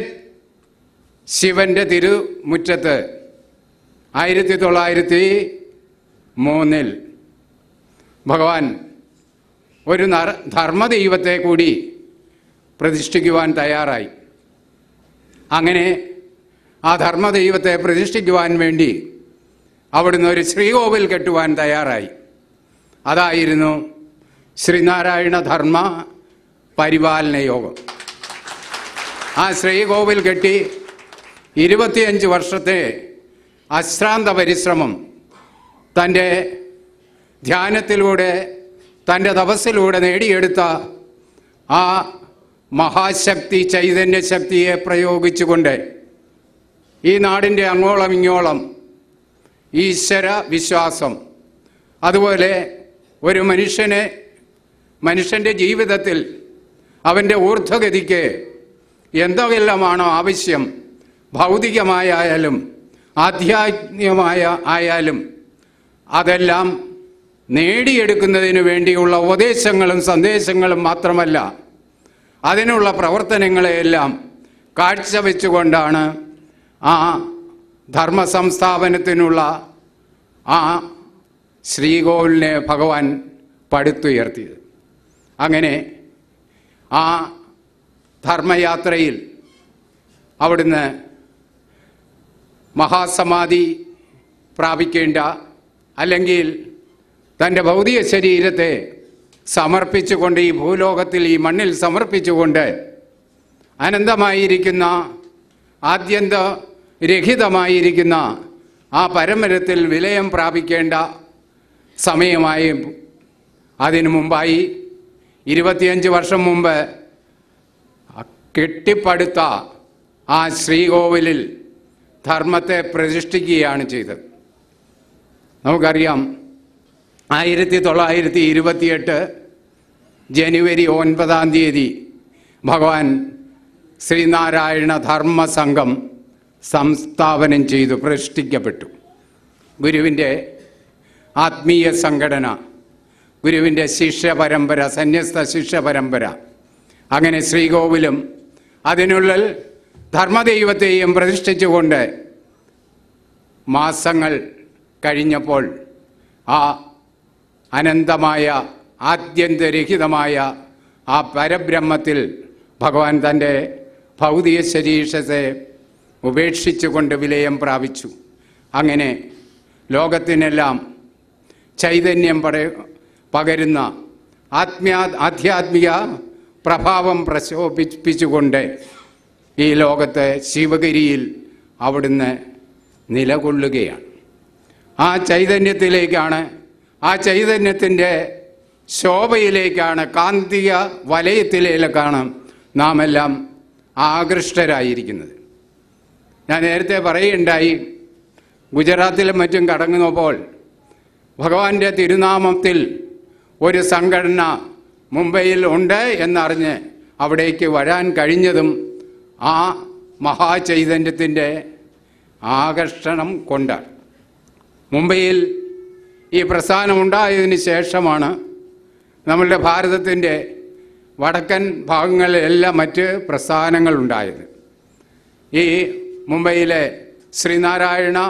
ശിവന്റെ തിരുമുറ്റത്ത് ആയിരത്തി തൊള്ളായിരത്തി മൂന്നിൽ ഭഗവാൻ ഒരു നർ ധർമ്മദൈവത്തെ കൂടി പ്രതിഷ്ഠിക്കുവാൻ തയ്യാറായി അങ്ങനെ ആ ധർമ്മദൈവത്തെ പ്രതിഷ്ഠിക്കുവാൻ വേണ്ടി അവിടുന്ന് ഒരു ശ്രീകോവിൽ കെട്ടുവാൻ തയ്യാറായി അതായിരുന്നു ശ്രീനാരായണ ധർമ്മ പരിപാലന യോഗം ആ ശ്രീകോവിൽ കെട്ടി ഇരുപത്തിയഞ്ച് വർഷത്തെ അശ്രാന്ത പരിശ്രമം തൻ്റെ ധ്യാനത്തിലൂടെ തൻ്റെ തപസ്സിലൂടെ നേടിയെടുത്ത ആ മഹാശക്തി ചൈതന്യ ശക്തിയെ പ്രയോഗിച്ചുകൊണ്ട് ഈ നാടിൻ്റെ അങ്ങോളം ഇങ്ങോളം ഈശ്വര വിശ്വാസം അതുപോലെ ഒരു മനുഷ്യനെ മനുഷ്യൻ്റെ ജീവിതത്തിൽ അവൻ്റെ ഊർധ്വഗതിക്ക് എന്തെല്ലാമാണോ ആവശ്യം ഭൗതികമായാലും ആധ്യാത്മികമായ ആയാലും അതെല്ലാം നേടിയെടുക്കുന്നതിന് വേണ്ടിയുള്ള ഉപദേശങ്ങളും സന്ദേശങ്ങളും മാത്രമല്ല അതിനുള്ള പ്രവർത്തനങ്ങളെയെല്ലാം കാഴ്ചവെച്ചുകൊണ്ടാണ് ആ ധർമ്മ സംസ്ഥാപനത്തിനുള്ള ആ ശ്രീകോവിലിനെ ഭഗവാൻ പടുത്തുയർത്തിയത് അങ്ങനെ ആ ധർമ്മയാത്രയിൽ അവിടുന്ന് മഹാസമാധി പ്രാപിക്കേണ്ട അല്ലെങ്കിൽ തൻ്റെ ഭൗതിക ശരീരത്തെ സമർപ്പിച്ചുകൊണ്ട് ഈ ഭൂലോകത്തിൽ ഈ മണ്ണിൽ സമർപ്പിച്ചുകൊണ്ട് അനന്തമായിരിക്കുന്ന ആദ്യന്ത രഹിതമായിരിക്കുന്ന ആ പരമരത്തിൽ വിലയം പ്രാപിക്കേണ്ട സമയമായി അതിനു മുമ്പായി ഇരുപത്തിയഞ്ച് വർഷം മുമ്പ് കെട്ടിപ്പടുത്ത ആ ശ്രീകോവിലിൽ ധർമ്മത്തെ പ്രതിഷ്ഠിക്കുകയാണ് ചെയ്തത് നമുക്കറിയാം ആയിരത്തി തൊള്ളായിരത്തി ഇരുപത്തിയെട്ട് ജനുവരി ഒൻപതാം തീയതി ഭഗവാൻ ശ്രീനാരായണ ധർമ്മ സംഘം സംസ്ഥാപനം ചെയ്തു പ്രതിഷ്ഠിക്കപ്പെട്ടു ഗുരുവിൻ്റെ ആത്മീയ സംഘടന ഗുരുവിൻ്റെ ശിഷ്യ പരമ്പര സന്യസ്ത ശിഷ്യ പരമ്പര അങ്ങനെ ശ്രീകോവിലും അതിനുള്ളിൽ ധർമ്മദൈവത്തെയും പ്രതിഷ്ഠിച്ചുകൊണ്ട് മാസങ്ങൾ കഴിഞ്ഞപ്പോൾ ആ അനന്തമായ ആദ്യന്തരഹിതമായ ആ പരബ്രഹ്മത്തിൽ ഭഗവാൻ തൻ്റെ ഭൗതിക ശരീരത്തെ ഉപേക്ഷിച്ചുകൊണ്ട് വിലയം പ്രാപിച്ചു അങ്ങനെ ലോകത്തിനെല്ലാം ചൈതന്യം പട പകരുന്ന ആത്മ്യാ ആധ്യാത്മിക പ്രഭാവം പ്രശോഭിപ്പിച്ചുകൊണ്ട് ഈ ലോകത്തെ ശിവഗിരിയിൽ അവിടുന്ന് നിലകൊള്ളുകയാണ് ആ ചൈതന്യത്തിലേക്കാണ് ആ ചൈതന്യത്തിൻ്റെ ശോഭയിലേക്കാണ് കാന്തിക വലയത്തിലേക്കാണ് നാം എല്ലാം ആകൃഷ്ടരായിരിക്കുന്നത് ഞാൻ നേരത്തെ പറയുകയുണ്ടായി ഗുജറാത്തിലും മറ്റും കടങ്ങുന്നപ്പോൾ ഭഗവാന്റെ തിരുനാമത്തിൽ ഒരു സംഘടന മുംബൈയിൽ ഉണ്ട് എന്നറിഞ്ഞ് അവിടേക്ക് വരാൻ കഴിഞ്ഞതും ആ മഹാചൈതന്യത്തിൻ്റെ ആകർഷണം കൊണ്ടാണ് മുംബൈയിൽ ഈ പ്രസ്ഥാനം ഉണ്ടായതിന് ശേഷമാണ് നമ്മളുടെ ഭാരതത്തിൻ്റെ വടക്കൻ ഭാഗങ്ങളിലെല്ലാം മറ്റ് പ്രസ്ഥാനങ്ങൾ ഉണ്ടായത് ഈ മുംബൈയിലെ ശ്രീനാരായണ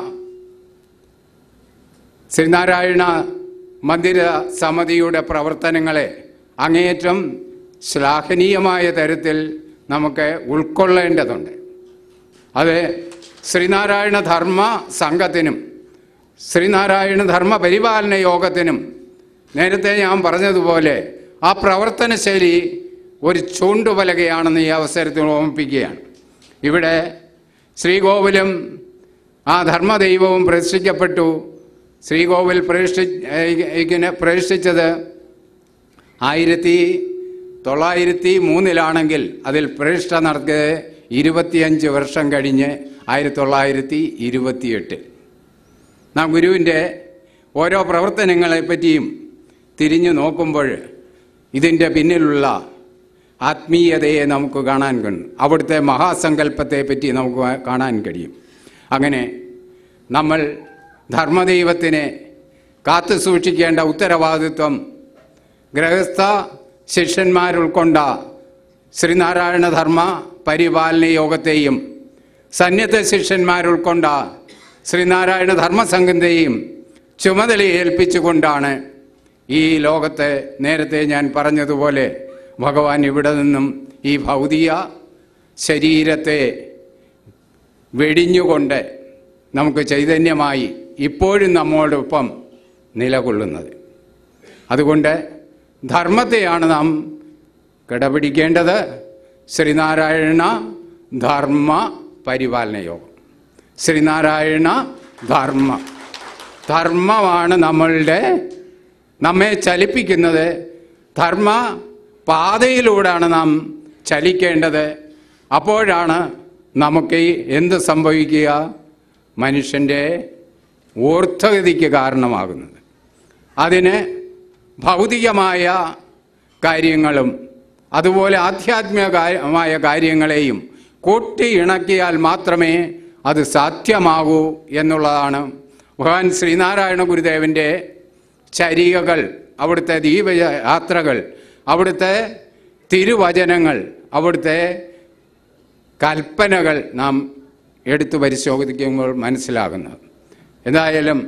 ശ്രീനാരായണ മന്ദിര സമിതിയുടെ പ്രവർത്തനങ്ങളെ അങ്ങേയറ്റം ശ്ലാഘനീയമായ തരത്തിൽ നമുക്ക് ഉൾക്കൊള്ളേണ്ടതുണ്ട് അത് ശ്രീനാരായണ ധർമ്മ സംഘത്തിനും ശ്രീനാരായണ ധർമ്മ പരിപാലന യോഗത്തിനും നേരത്തെ ഞാൻ പറഞ്ഞതുപോലെ ആ പ്രവർത്തന ശൈലി ഒരു ചൂണ്ടുപലകയാണെന്ന് ഈ അവസരത്തിൽ ഓർമ്മിപ്പിക്കുകയാണ് ഇവിടെ ശ്രീകോവിലും ആ ധർമ്മദൈവവും പ്രതിഷ്ഠിക്കപ്പെട്ടു ശ്രീകോവിൽ പ്രതിഷ്ഠി ഇങ്ങനെ പ്രതിഷ്ഠിച്ചത് ആയിരത്തി തൊള്ളായിരത്തി മൂന്നിലാണെങ്കിൽ അതിൽ പ്രതിഷ്ഠ നടത്തിയത് ഇരുപത്തിയഞ്ച് വർഷം കഴിഞ്ഞ് ആയിരത്തി തൊള്ളായിരത്തി ഇരുപത്തിയെട്ടിൽ നാം ഗുരുവിൻ്റെ ഓരോ പ്രവർത്തനങ്ങളെ പറ്റിയും തിരിഞ്ഞു നോക്കുമ്പോൾ ഇതിൻ്റെ പിന്നിലുള്ള ആത്മീയതയെ നമുക്ക് കാണാൻ കഴിയും അവിടുത്തെ മഹാസങ്കല്പത്തെ പറ്റി നമുക്ക് കാണാൻ കഴിയും അങ്ങനെ നമ്മൾ ധർമ്മദൈവത്തിനെ കാത്തു സൂക്ഷിക്കേണ്ട ഉത്തരവാദിത്വം ഗൃഹസ്ഥ ശിഷ്യന്മാരുൾക്കൊണ്ട ശ്രീനാരായണ ധർമ്മ പരിപാലന യോഗത്തെയും സന്യത ശിഷ്യന്മാരുൾക്കൊണ്ട ശ്രീനാരായണ ധർമ്മസംഘത്തെയും ചുമതല ഏൽപ്പിച്ചുകൊണ്ടാണ് ഈ ലോകത്തെ നേരത്തെ ഞാൻ പറഞ്ഞതുപോലെ ഭഗവാൻ ഇവിടെ നിന്നും ഈ ഭൗതിക ശരീരത്തെ വെടിഞ്ഞുകൊണ്ട് നമുക്ക് ചൈതന്യമായി ഇപ്പോഴും നമ്മോടൊപ്പം നിലകൊള്ളുന്നത് അതുകൊണ്ട് ധർമ്മത്തെയാണ് നാം കിടപിടിക്കേണ്ടത് ശ്രീനാരായണ ധർമ്മ പരിപാലന യോഗം ശ്രീനാരായണ ധർമ്മ ധർമ്മമാണ് നമ്മളുടെ നമ്മെ ചലിപ്പിക്കുന്നത് ധർമ്മ പാതയിലൂടെയാണ് നാം ചലിക്കേണ്ടത് അപ്പോഴാണ് നമുക്ക് ഈ എന്ത് സംഭവിക്കുക മനുഷ്യൻ്റെ ഊർദ്ധഗതിക്ക് കാരണമാകുന്നത് അതിന് ഭൗതികമായ കാര്യങ്ങളും അതുപോലെ ആധ്യാത്മികമായ കാര്യങ്ങളെയും കൂട്ടി ഇണക്കിയാൽ മാത്രമേ അത് സാധ്യമാകൂ എന്നുള്ളതാണ് ഭഗവാൻ ശ്രീനാരായണ ഗുരുദേവൻ്റെ ചരികകൾ അവിടുത്തെ ദീപയാത്രകൾ അവിടുത്തെ തിരുവചനങ്ങൾ അവിടുത്തെ കൽപ്പനകൾ നാം എടുത്തു പരിശോധിക്കുമ്പോൾ മനസ്സിലാകുന്നത് എന്തായാലും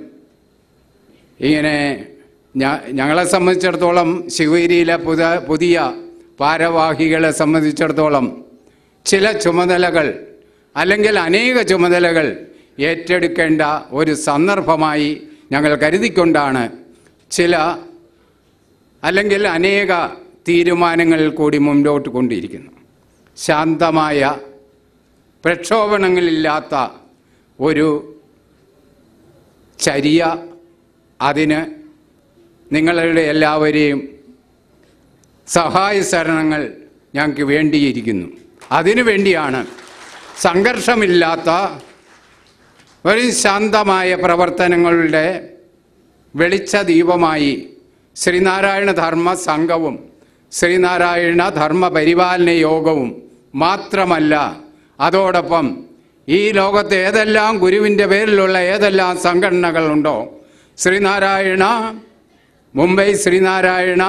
ഇങ്ങനെ ഞ- ഞങ്ങളെ സംബന്ധിച്ചിടത്തോളം ശിവഗിരിയിലെ പുത പുതിയ ഭാരവാഹികളെ സംബന്ധിച്ചിടത്തോളം ചില ചുമതലകൾ അല്ലെങ്കിൽ അനേക ചുമതലകൾ ഏറ്റെടുക്കേണ്ട ഒരു സന്ദർഭമായി ഞങ്ങൾ കരുതിക്കൊണ്ടാണ് ചില അല്ലെങ്കിൽ അനേക തീരുമാനങ്ങളിൽ കൂടി മുന്നോട്ട് കൊണ്ടിരിക്കുന്നു ശാന്തമായ പ്രക്ഷോഭണങ്ങളില്ലാത്ത ഒരു ചര്യ അതിന് നിങ്ങളുടെ എല്ലാവരെയും സഹായ സഹകരണങ്ങൾ ഞങ്ങൾക്ക് വേണ്ടിയിരിക്കുന്നു അതിനു വേണ്ടിയാണ് സംഘർഷമില്ലാത്ത ഒരു ശാന്തമായ പ്രവർത്തനങ്ങളുടെ വെളിച്ച ദീപമായി ശ്രീനാരായണ ധർമ്മ സംഘവും ശ്രീനാരായണ ധർമ്മ പരിപാലന യോഗവും മാത്രമല്ല അതോടൊപ്പം ഈ ലോകത്ത് ഏതെല്ലാം ഗുരുവിൻ്റെ പേരിലുള്ള ഏതെല്ലാം സംഘടനകളുണ്ടോ ശ്രീനാരായണ മുംബൈ ശ്രീനാരായണ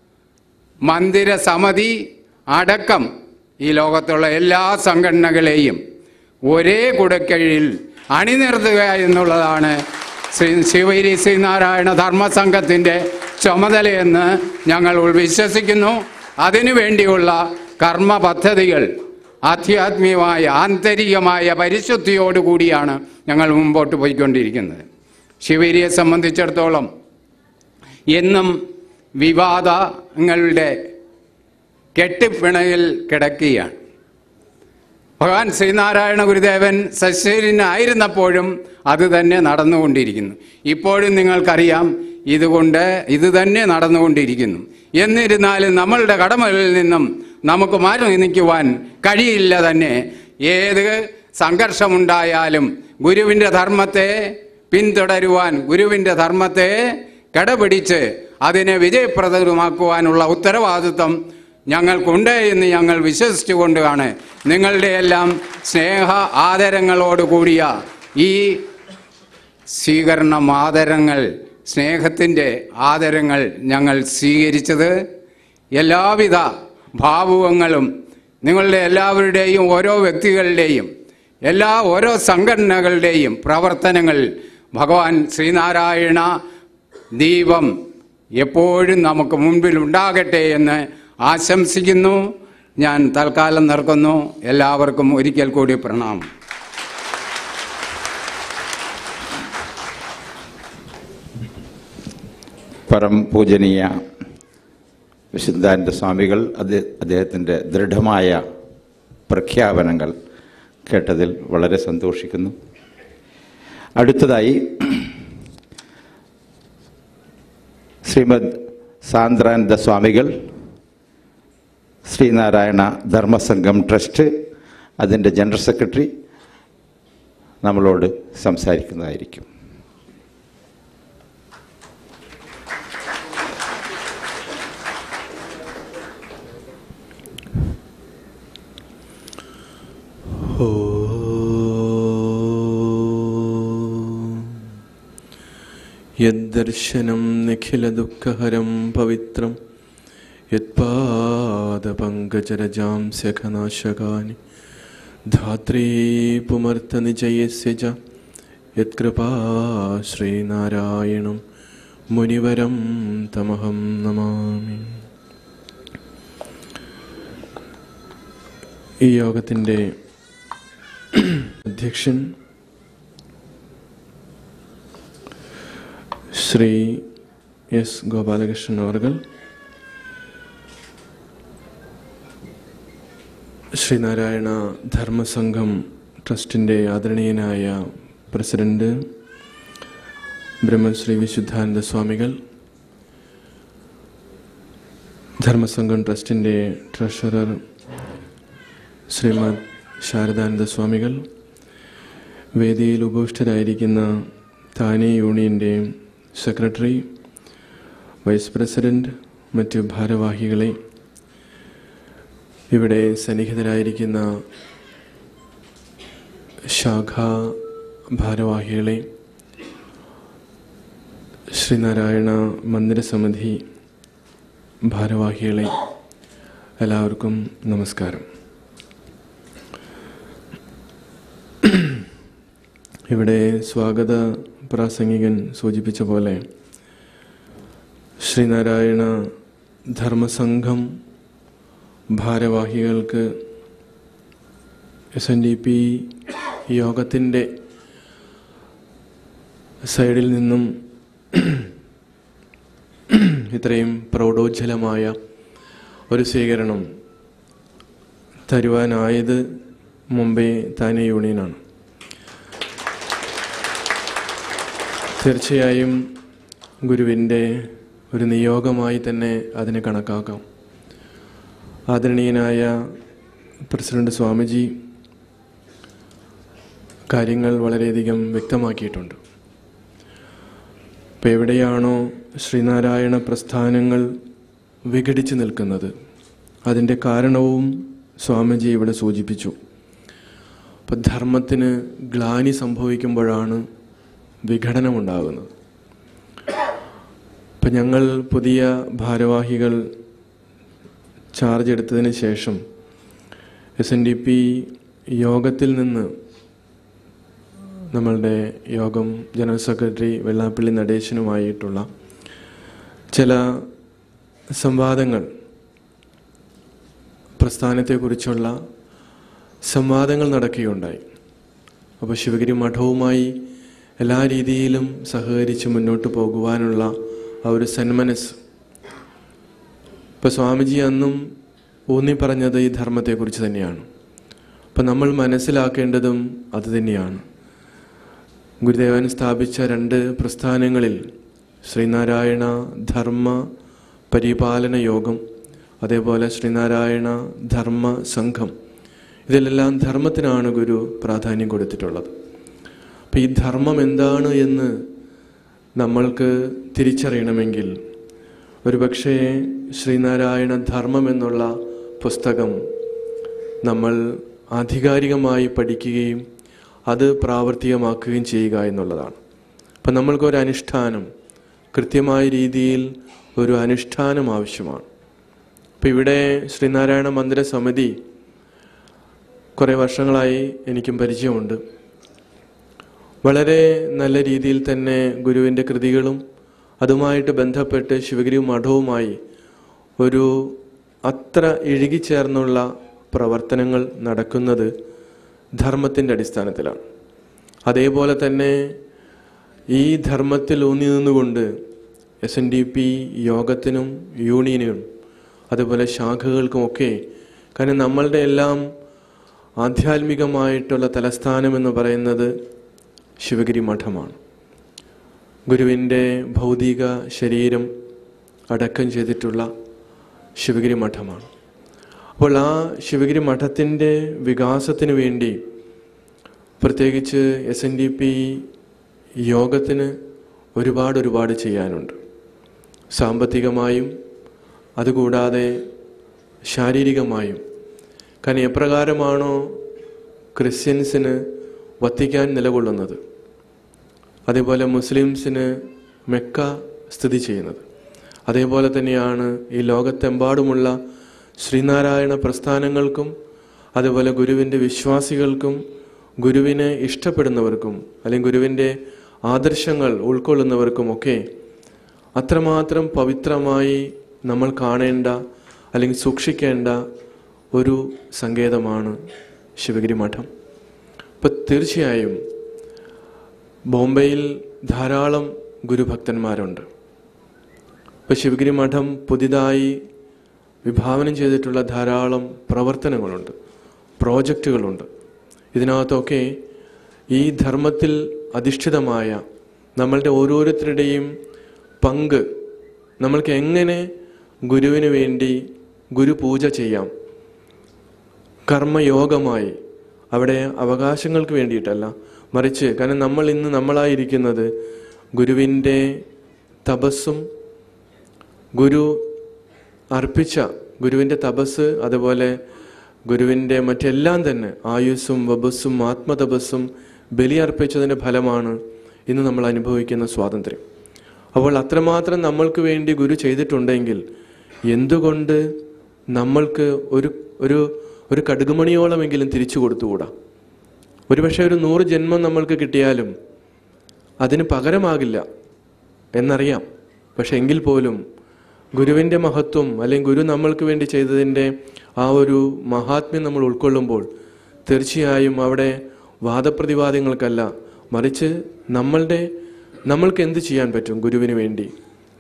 മന്ദിര സമിതി അടക്കം ഈ ലോകത്തുള്ള എല്ലാ സംഘടനകളെയും ഒരേ കുടക്കീഴിൽ അണിനിർത്തുക എന്നുള്ളതാണ് ശ്രീ ശിവഗിരി ശ്രീനാരായണ ധർമ്മസംഘത്തിൻ്റെ ചുമതലയെന്ന് ഞങ്ങൾ വിശ്വസിക്കുന്നു അതിനു വേണ്ടിയുള്ള കർമ്മ പദ്ധതികൾ ആധ്യാത്മികമായ ആന്തരികമായ പരിശുദ്ധിയോടുകൂടിയാണ് ഞങ്ങൾ മുമ്പോട്ട് പോയിക്കൊണ്ടിരിക്കുന്നത് ശിവഗിരിയെ സംബന്ധിച്ചിടത്തോളം എന്നും വിവാദങ്ങളുടെ കെട്ടിപ്പിണയിൽ കിടക്കുകയാണ് ഭഗവാൻ ശ്രീനാരായണ ഗുരുദേവൻ സശരീരനായിരുന്നപ്പോഴും അത് തന്നെ നടന്നുകൊണ്ടിരിക്കുന്നു ഇപ്പോഴും നിങ്ങൾക്കറിയാം ഇതുകൊണ്ട് ഇത് തന്നെ നടന്നുകൊണ്ടിരിക്കുന്നു എന്നിരുന്നാലും നമ്മളുടെ കടമകളിൽ നിന്നും നമുക്ക് മാറി നിൽക്കുവാൻ കഴിയില്ല തന്നെ ഏത് സംഘർഷമുണ്ടായാലും ഗുരുവിൻ്റെ ധർമ്മത്തെ പിന്തുടരുവാൻ ഗുരുവിൻ്റെ ധർമ്മത്തെ കടപിടിച്ച് അതിനെ വിജയപ്രദമാക്കുവാനുള്ള ഉത്തരവാദിത്വം ഞങ്ങൾക്കുണ്ട് എന്ന് ഞങ്ങൾ വിശ്വസിച്ചുകൊണ്ടാണ് നിങ്ങളുടെ എല്ലാം സ്നേഹ ആദരങ്ങളോട് കൂടിയ ഈ സ്വീകരണം ആദരങ്ങൾ സ്നേഹത്തിൻ്റെ ആദരങ്ങൾ ഞങ്ങൾ സ്വീകരിച്ചത് എല്ലാവിധ ഭാവുകങ്ങളും നിങ്ങളുടെ എല്ലാവരുടെയും ഓരോ വ്യക്തികളുടെയും എല്ലാ ഓരോ സംഘടനകളുടെയും പ്രവർത്തനങ്ങൾ ഭഗവാൻ ശ്രീനാരായണ ദീപം എപ്പോഴും നമുക്ക് മുൻപിൽ ഉണ്ടാകട്ടെ എന്ന് ആശംസിക്കുന്നു ഞാൻ തൽക്കാലം നിർക്കുന്നു എല്ലാവർക്കും ഒരിക്കൽ കൂടി പ്രണാമം പരം പൂജനീയ വിശുദ്ധാനന്ദ സ്വാമികൾ അത് അദ്ദേഹത്തിൻ്റെ ദൃഢമായ പ്രഖ്യാപനങ്ങൾ കേട്ടതിൽ വളരെ സന്തോഷിക്കുന്നു അടുത്തതായി ശ്രീമദ് സാന്ദ്രാനന്ദ സ്വാമികൾ ശ്രീനാരായണ ധർമ്മസംഘം ട്രസ്റ്റ് അതിൻ്റെ ജനറൽ സെക്രട്ടറി നമ്മളോട് സംസാരിക്കുന്നതായിരിക്കും യദ്ദർശനം നിഖിലദുഃഖഹരം പവിത്രം യത്പാദപങ്കജരജാം ശഖനാശകാനി ധാത്രീ പുമർത്തനിജയസ്യ ച യത്കൃപാ ശ്രീനാരായണം മുനിവരം തമഹം നമാമി ഈ യോഗത്തിൻ്റെ അധ്യക്ഷൻ ശ്രീ എസ് ഗോപാലകൃഷ്ണൻ അവർകൾ ശ്രീനാരായണ ധർമ്മസംഘം ട്രസ്റ്റിൻ്റെ ആദരണീയനായ പ്രസിഡന്റ് ബ്രഹ്മശ്രീ വിശുദ്ധാനന്ദ സ്വാമികൾ ധർമ്മസംഘം ട്രസ്റ്റിൻ്റെ ട്രഷറർ ശ്രീമദ് ശാരദാനന്ദ സ്വാമികൾ വേദിയിൽ ഉപവിഷ്ടരായിരിക്കുന്ന താനെ യൂണിയൻ്റെ സെക്രട്ടറി വൈസ് പ്രസിഡന്റ് മറ്റ് ഭാരവാഹികളെ ഇവിടെ സന്നിഹിതരായിരിക്കുന്ന ശാഖാ ഭാരവാഹികളെ ശ്രീനാരായണ മന്ദിരസമിതി ഭാരവാഹികളെ എല്ലാവർക്കും നമസ്കാരം ഇവിടെ സ്വാഗത പ്രാസംഗികൻ സൂചിപ്പിച്ച പോലെ ശ്രീനാരായണ ധർമ്മസംഘം ഭാരവാഹികൾക്ക് എസ് എൻ ഡി പി യോഗത്തിൻ്റെ സൈഡിൽ നിന്നും ഇത്രയും പ്രൗഢോജ്വലമായ ഒരു സ്വീകരണം തരുവാനായത് മുംബൈ താനെ യൂണിയനാണ് തീർച്ചയായും ഗുരുവിൻ്റെ ഒരു നിയോഗമായി തന്നെ അതിനെ കണക്കാക്കാം ആദരണീയനായ പ്രസിഡന്റ് സ്വാമിജി കാര്യങ്ങൾ വളരെയധികം വ്യക്തമാക്കിയിട്ടുണ്ട് ഇപ്പം എവിടെയാണോ ശ്രീനാരായണ പ്രസ്ഥാനങ്ങൾ വിഘടിച്ചു നിൽക്കുന്നത് അതിൻ്റെ കാരണവും സ്വാമിജി ഇവിടെ സൂചിപ്പിച്ചു അപ്പം ധർമ്മത്തിന് ഗ്ലാനി സംഭവിക്കുമ്പോഴാണ് വിഘടനമുണ്ടാകുന്നത് ഇപ്പം ഞങ്ങൾ പുതിയ ഭാരവാഹികൾ ചാർജ് എടുത്തതിന് ശേഷം എസ് എൻ ഡി പി യോഗത്തിൽ നിന്ന് നമ്മളുടെ യോഗം ജനറൽ സെക്രട്ടറി വെള്ളാപ്പള്ളി നടേശനുമായിട്ടുള്ള ചില സംവാദങ്ങൾ പ്രസ്ഥാനത്തെക്കുറിച്ചുള്ള സംവാദങ്ങൾ നടക്കുകയുണ്ടായി അപ്പോൾ ശിവഗിരി മഠവുമായി എല്ലാ രീതിയിലും സഹകരിച്ച് മുന്നോട്ട് പോകുവാനുള്ള ആ ഒരു സന്മനസ് ഇപ്പോൾ സ്വാമിജി അന്നും ഊന്നി പറഞ്ഞത് ഈ ധർമ്മത്തെക്കുറിച്ച് തന്നെയാണ് അപ്പം നമ്മൾ മനസ്സിലാക്കേണ്ടതും അത് തന്നെയാണ് ഗുരുദേവൻ സ്ഥാപിച്ച രണ്ട് പ്രസ്ഥാനങ്ങളിൽ ശ്രീനാരായണ ധർമ്മ പരിപാലന യോഗം അതേപോലെ ശ്രീനാരായണ ധർമ്മ സംഘം ഇതിലെല്ലാം ധർമ്മത്തിനാണ് ഗുരു പ്രാധാന്യം കൊടുത്തിട്ടുള്ളത് അപ്പം ഈ ധർമ്മം എന്താണ് എന്ന് നമ്മൾക്ക് തിരിച്ചറിയണമെങ്കിൽ ഒരുപക്ഷേ ശ്രീനാരായണ ധർമ്മം എന്നുള്ള പുസ്തകം നമ്മൾ ആധികാരികമായി പഠിക്കുകയും അത് പ്രാവർത്തികമാക്കുകയും ചെയ്യുക എന്നുള്ളതാണ് അപ്പം നമ്മൾക്കൊരു അനുഷ്ഠാനം കൃത്യമായ രീതിയിൽ ഒരു അനുഷ്ഠാനം ആവശ്യമാണ് അപ്പം ഇവിടെ ശ്രീനാരായണ മന്ദിര സമിതി കുറേ വർഷങ്ങളായി എനിക്കും പരിചയമുണ്ട് വളരെ നല്ല രീതിയിൽ തന്നെ ഗുരുവിൻ്റെ കൃതികളും അതുമായിട്ട് ബന്ധപ്പെട്ട് ശിവഗിരി മഠവുമായി ഒരു അത്ര ഇഴുകിച്ചേർന്നുള്ള പ്രവർത്തനങ്ങൾ നടക്കുന്നത് ധർമ്മത്തിൻ്റെ അടിസ്ഥാനത്തിലാണ് അതേപോലെ തന്നെ ഈ ധർമ്മത്തിൽ ഊന്നി നിന്നുകൊണ്ട് എസ് എൻ ഡി പി യോഗത്തിനും യൂണിയനും അതുപോലെ ശാഖകൾക്കുമൊക്കെ കാരണം നമ്മളുടെ എല്ലാം ആധ്യാത്മികമായിട്ടുള്ള തലസ്ഥാനം എന്ന് പറയുന്നത് ശിവഗിരി മഠമാണ് ഗുരുവിൻ്റെ ഭൗതിക ശരീരം അടക്കം ചെയ്തിട്ടുള്ള ശിവഗിരി മഠമാണ് അപ്പോൾ ആ ശിവഗിരി മഠത്തിൻ്റെ വികാസത്തിന് വേണ്ടി പ്രത്യേകിച്ച് എസ് എൻ ഡി പി യോഗത്തിന് ഒരുപാട് ഒരുപാട് ചെയ്യാനുണ്ട് സാമ്പത്തികമായും അതുകൂടാതെ ശാരീരികമായും കാരണം എപ്രകാരമാണോ ക്രിസ്ത്യൻസിന് വത്തിക്കാൻ നിലകൊള്ളുന്നത് അതേപോലെ മുസ്ലിംസിന് മെക്ക സ്ഥിതി ചെയ്യുന്നത് അതേപോലെ തന്നെയാണ് ഈ ലോകത്തെമ്പാടുമുള്ള ശ്രീനാരായണ പ്രസ്ഥാനങ്ങൾക്കും അതുപോലെ ഗുരുവിൻ്റെ വിശ്വാസികൾക്കും ഗുരുവിനെ ഇഷ്ടപ്പെടുന്നവർക്കും അല്ലെങ്കിൽ ഗുരുവിൻ്റെ ആദർശങ്ങൾ ഉൾക്കൊള്ളുന്നവർക്കുമൊക്കെ അത്രമാത്രം പവിത്രമായി നമ്മൾ കാണേണ്ട അല്ലെങ്കിൽ സൂക്ഷിക്കേണ്ട ഒരു സങ്കേതമാണ് ശിവഗിരി മഠം ഇപ്പം തീർച്ചയായും ബോംബെയിൽ ധാരാളം ഗുരുഭക്തന്മാരുണ്ട് ഇപ്പോൾ ശിവഗിരി മഠം പുതിയതായി വിഭാവനം ചെയ്തിട്ടുള്ള ധാരാളം പ്രവർത്തനങ്ങളുണ്ട് പ്രോജക്റ്റുകളുണ്ട് ഇതിനകത്തൊക്കെ ഈ ധർമ്മത്തിൽ അധിഷ്ഠിതമായ നമ്മളുടെ ഓരോരുത്തരുടെയും പങ്ക് നമ്മൾക്ക് എങ്ങനെ ഗുരുവിന് വേണ്ടി ഗുരുപൂജ ചെയ്യാം കർമ്മയോഗമായി അവിടെ അവകാശങ്ങൾക്ക് വേണ്ടിയിട്ടല്ല മറിച്ച് കാരണം നമ്മൾ ഇന്ന് നമ്മളായിരിക്കുന്നത് ഗുരുവിൻ്റെ തപസ്സും ഗുരു അർപ്പിച്ച ഗുരുവിൻ്റെ തപസ് അതുപോലെ ഗുരുവിൻ്റെ മറ്റെല്ലാം തന്നെ ആയുസ്സും വബസ്സും ആത്മതപസ്സും ബലിയർപ്പിച്ചതിൻ്റെ ഫലമാണ് ഇന്ന് നമ്മൾ അനുഭവിക്കുന്ന സ്വാതന്ത്ര്യം അപ്പോൾ അത്രമാത്രം നമ്മൾക്ക് വേണ്ടി ഗുരു ചെയ്തിട്ടുണ്ടെങ്കിൽ എന്തുകൊണ്ട് നമ്മൾക്ക് ഒരു ഒരു ഒരു കടുകുമണിയോളമെങ്കിലും തിരിച്ചു കൊടുത്തുകൂടാ ഒരുപക്ഷെ ഒരു നൂറ് ജന്മം നമ്മൾക്ക് കിട്ടിയാലും അതിന് പകരമാകില്ല എന്നറിയാം പക്ഷെ എങ്കിൽ പോലും ഗുരുവിൻ്റെ മഹത്വം അല്ലെങ്കിൽ ഗുരു നമ്മൾക്ക് വേണ്ടി ചെയ്തതിൻ്റെ ആ ഒരു മഹാത്മ്യം നമ്മൾ ഉൾക്കൊള്ളുമ്പോൾ തീർച്ചയായും അവിടെ വാദപ്രതിവാദങ്ങൾക്കല്ല മറിച്ച് നമ്മളുടെ നമ്മൾക്ക് എന്ത് ചെയ്യാൻ പറ്റും ഗുരുവിന് വേണ്ടി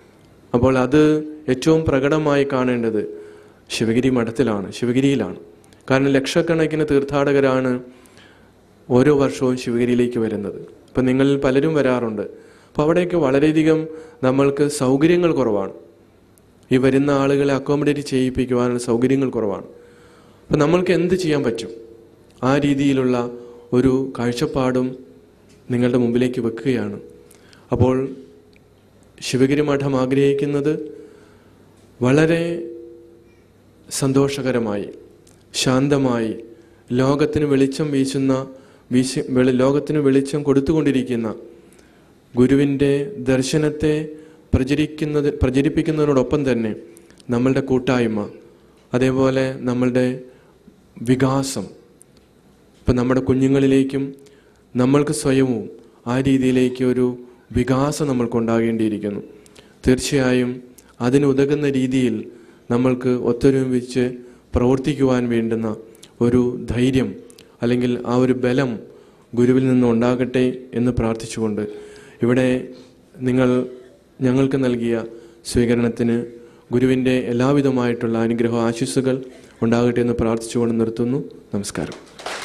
അപ്പോൾ അത് ഏറ്റവും പ്രകടമായി കാണേണ്ടത് ശിവഗിരി മഠത്തിലാണ് ശിവഗിരിയിലാണ് കാരണം ലക്ഷക്കണക്കിന് തീർത്ഥാടകരാണ് ഓരോ വർഷവും ശിവഗിരിയിലേക്ക് വരുന്നത് ഇപ്പം നിങ്ങളിൽ പലരും വരാറുണ്ട് അപ്പോൾ അവിടെയൊക്കെ വളരെയധികം നമ്മൾക്ക് സൗകര്യങ്ങൾ കുറവാണ് ഈ വരുന്ന ആളുകളെ അക്കോമഡേറ്റ് ചെയ്യിപ്പിക്കുവാനുള്ള സൗകര്യങ്ങൾ കുറവാണ് അപ്പം നമ്മൾക്ക് എന്ത് ചെയ്യാൻ പറ്റും ആ രീതിയിലുള്ള ഒരു കാഴ്ചപ്പാടും നിങ്ങളുടെ മുമ്പിലേക്ക് വെക്കുകയാണ് അപ്പോൾ ശിവഗിരി മഠം ആഗ്രഹിക്കുന്നത് വളരെ സന്തോഷകരമായി ശാന്തമായി ലോകത്തിന് വെളിച്ചം വീശുന്ന വീശി വെളി ലോകത്തിന് വെളിച്ചം കൊടുത്തുകൊണ്ടിരിക്കുന്ന ഗുരുവിൻ്റെ ദർശനത്തെ പ്രചരിക്കുന്നത് പ്രചരിപ്പിക്കുന്നതിനോടൊപ്പം തന്നെ നമ്മളുടെ കൂട്ടായ്മ അതേപോലെ നമ്മളുടെ വികാസം ഇപ്പം നമ്മുടെ കുഞ്ഞുങ്ങളിലേക്കും നമ്മൾക്ക് സ്വയവും ആ രീതിയിലേക്ക് ഒരു വികാസം നമ്മൾക്കുണ്ടാകേണ്ടിയിരിക്കുന്നു തീർച്ചയായും അതിനുതകുന്ന രീതിയിൽ നമ്മൾക്ക് ഒത്തൊരുമിച്ച് പ്രവർത്തിക്കുവാൻ വേണ്ടുന്ന ഒരു ധൈര്യം അല്ലെങ്കിൽ ആ ഒരു ബലം ഗുരുവിൽ നിന്ന് ഉണ്ടാകട്ടെ എന്ന് പ്രാർത്ഥിച്ചുകൊണ്ട് ഇവിടെ നിങ്ങൾ ഞങ്ങൾക്ക് നൽകിയ സ്വീകരണത്തിന് ഗുരുവിൻ്റെ എല്ലാവിധമായിട്ടുള്ള അനുഗ്രഹ ആശിസ്സുകൾ ഉണ്ടാകട്ടെ എന്ന് പ്രാർത്ഥിച്ചുകൊണ്ട് നിർത്തുന്നു നമസ്കാരം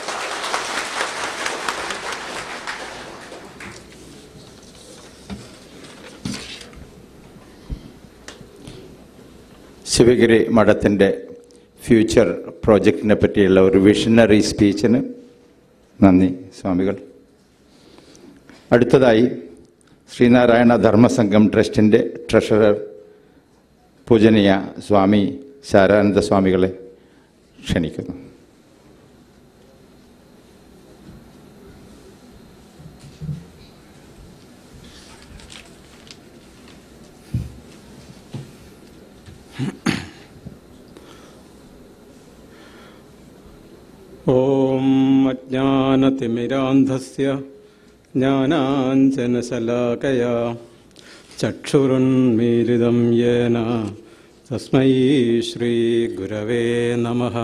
ശിവഗിരി മഠത്തിൻ്റെ ഫ്യൂച്ചർ പ്രോജക്റ്റിനെ പറ്റിയുള്ള ഒരു വിഷണറി സ്പീച്ചിന് നന്ദി സ്വാമികൾ അടുത്തതായി ശ്രീനാരായണ ധർമ്മസംഘം ട്രസ്റ്റിൻ്റെ ട്രഷറർ പൂജനീയ സ്വാമി ശാരാനന്ദ സ്വാമികളെ ക്ഷണിക്കുന്നു ॐ अज्ञानतिमिरान्धस्य ज्ञानाञ्जनशलाकया चक्षुरुन्मीलितं येन तस्मै ശ്രീഗുരവേ നമഃ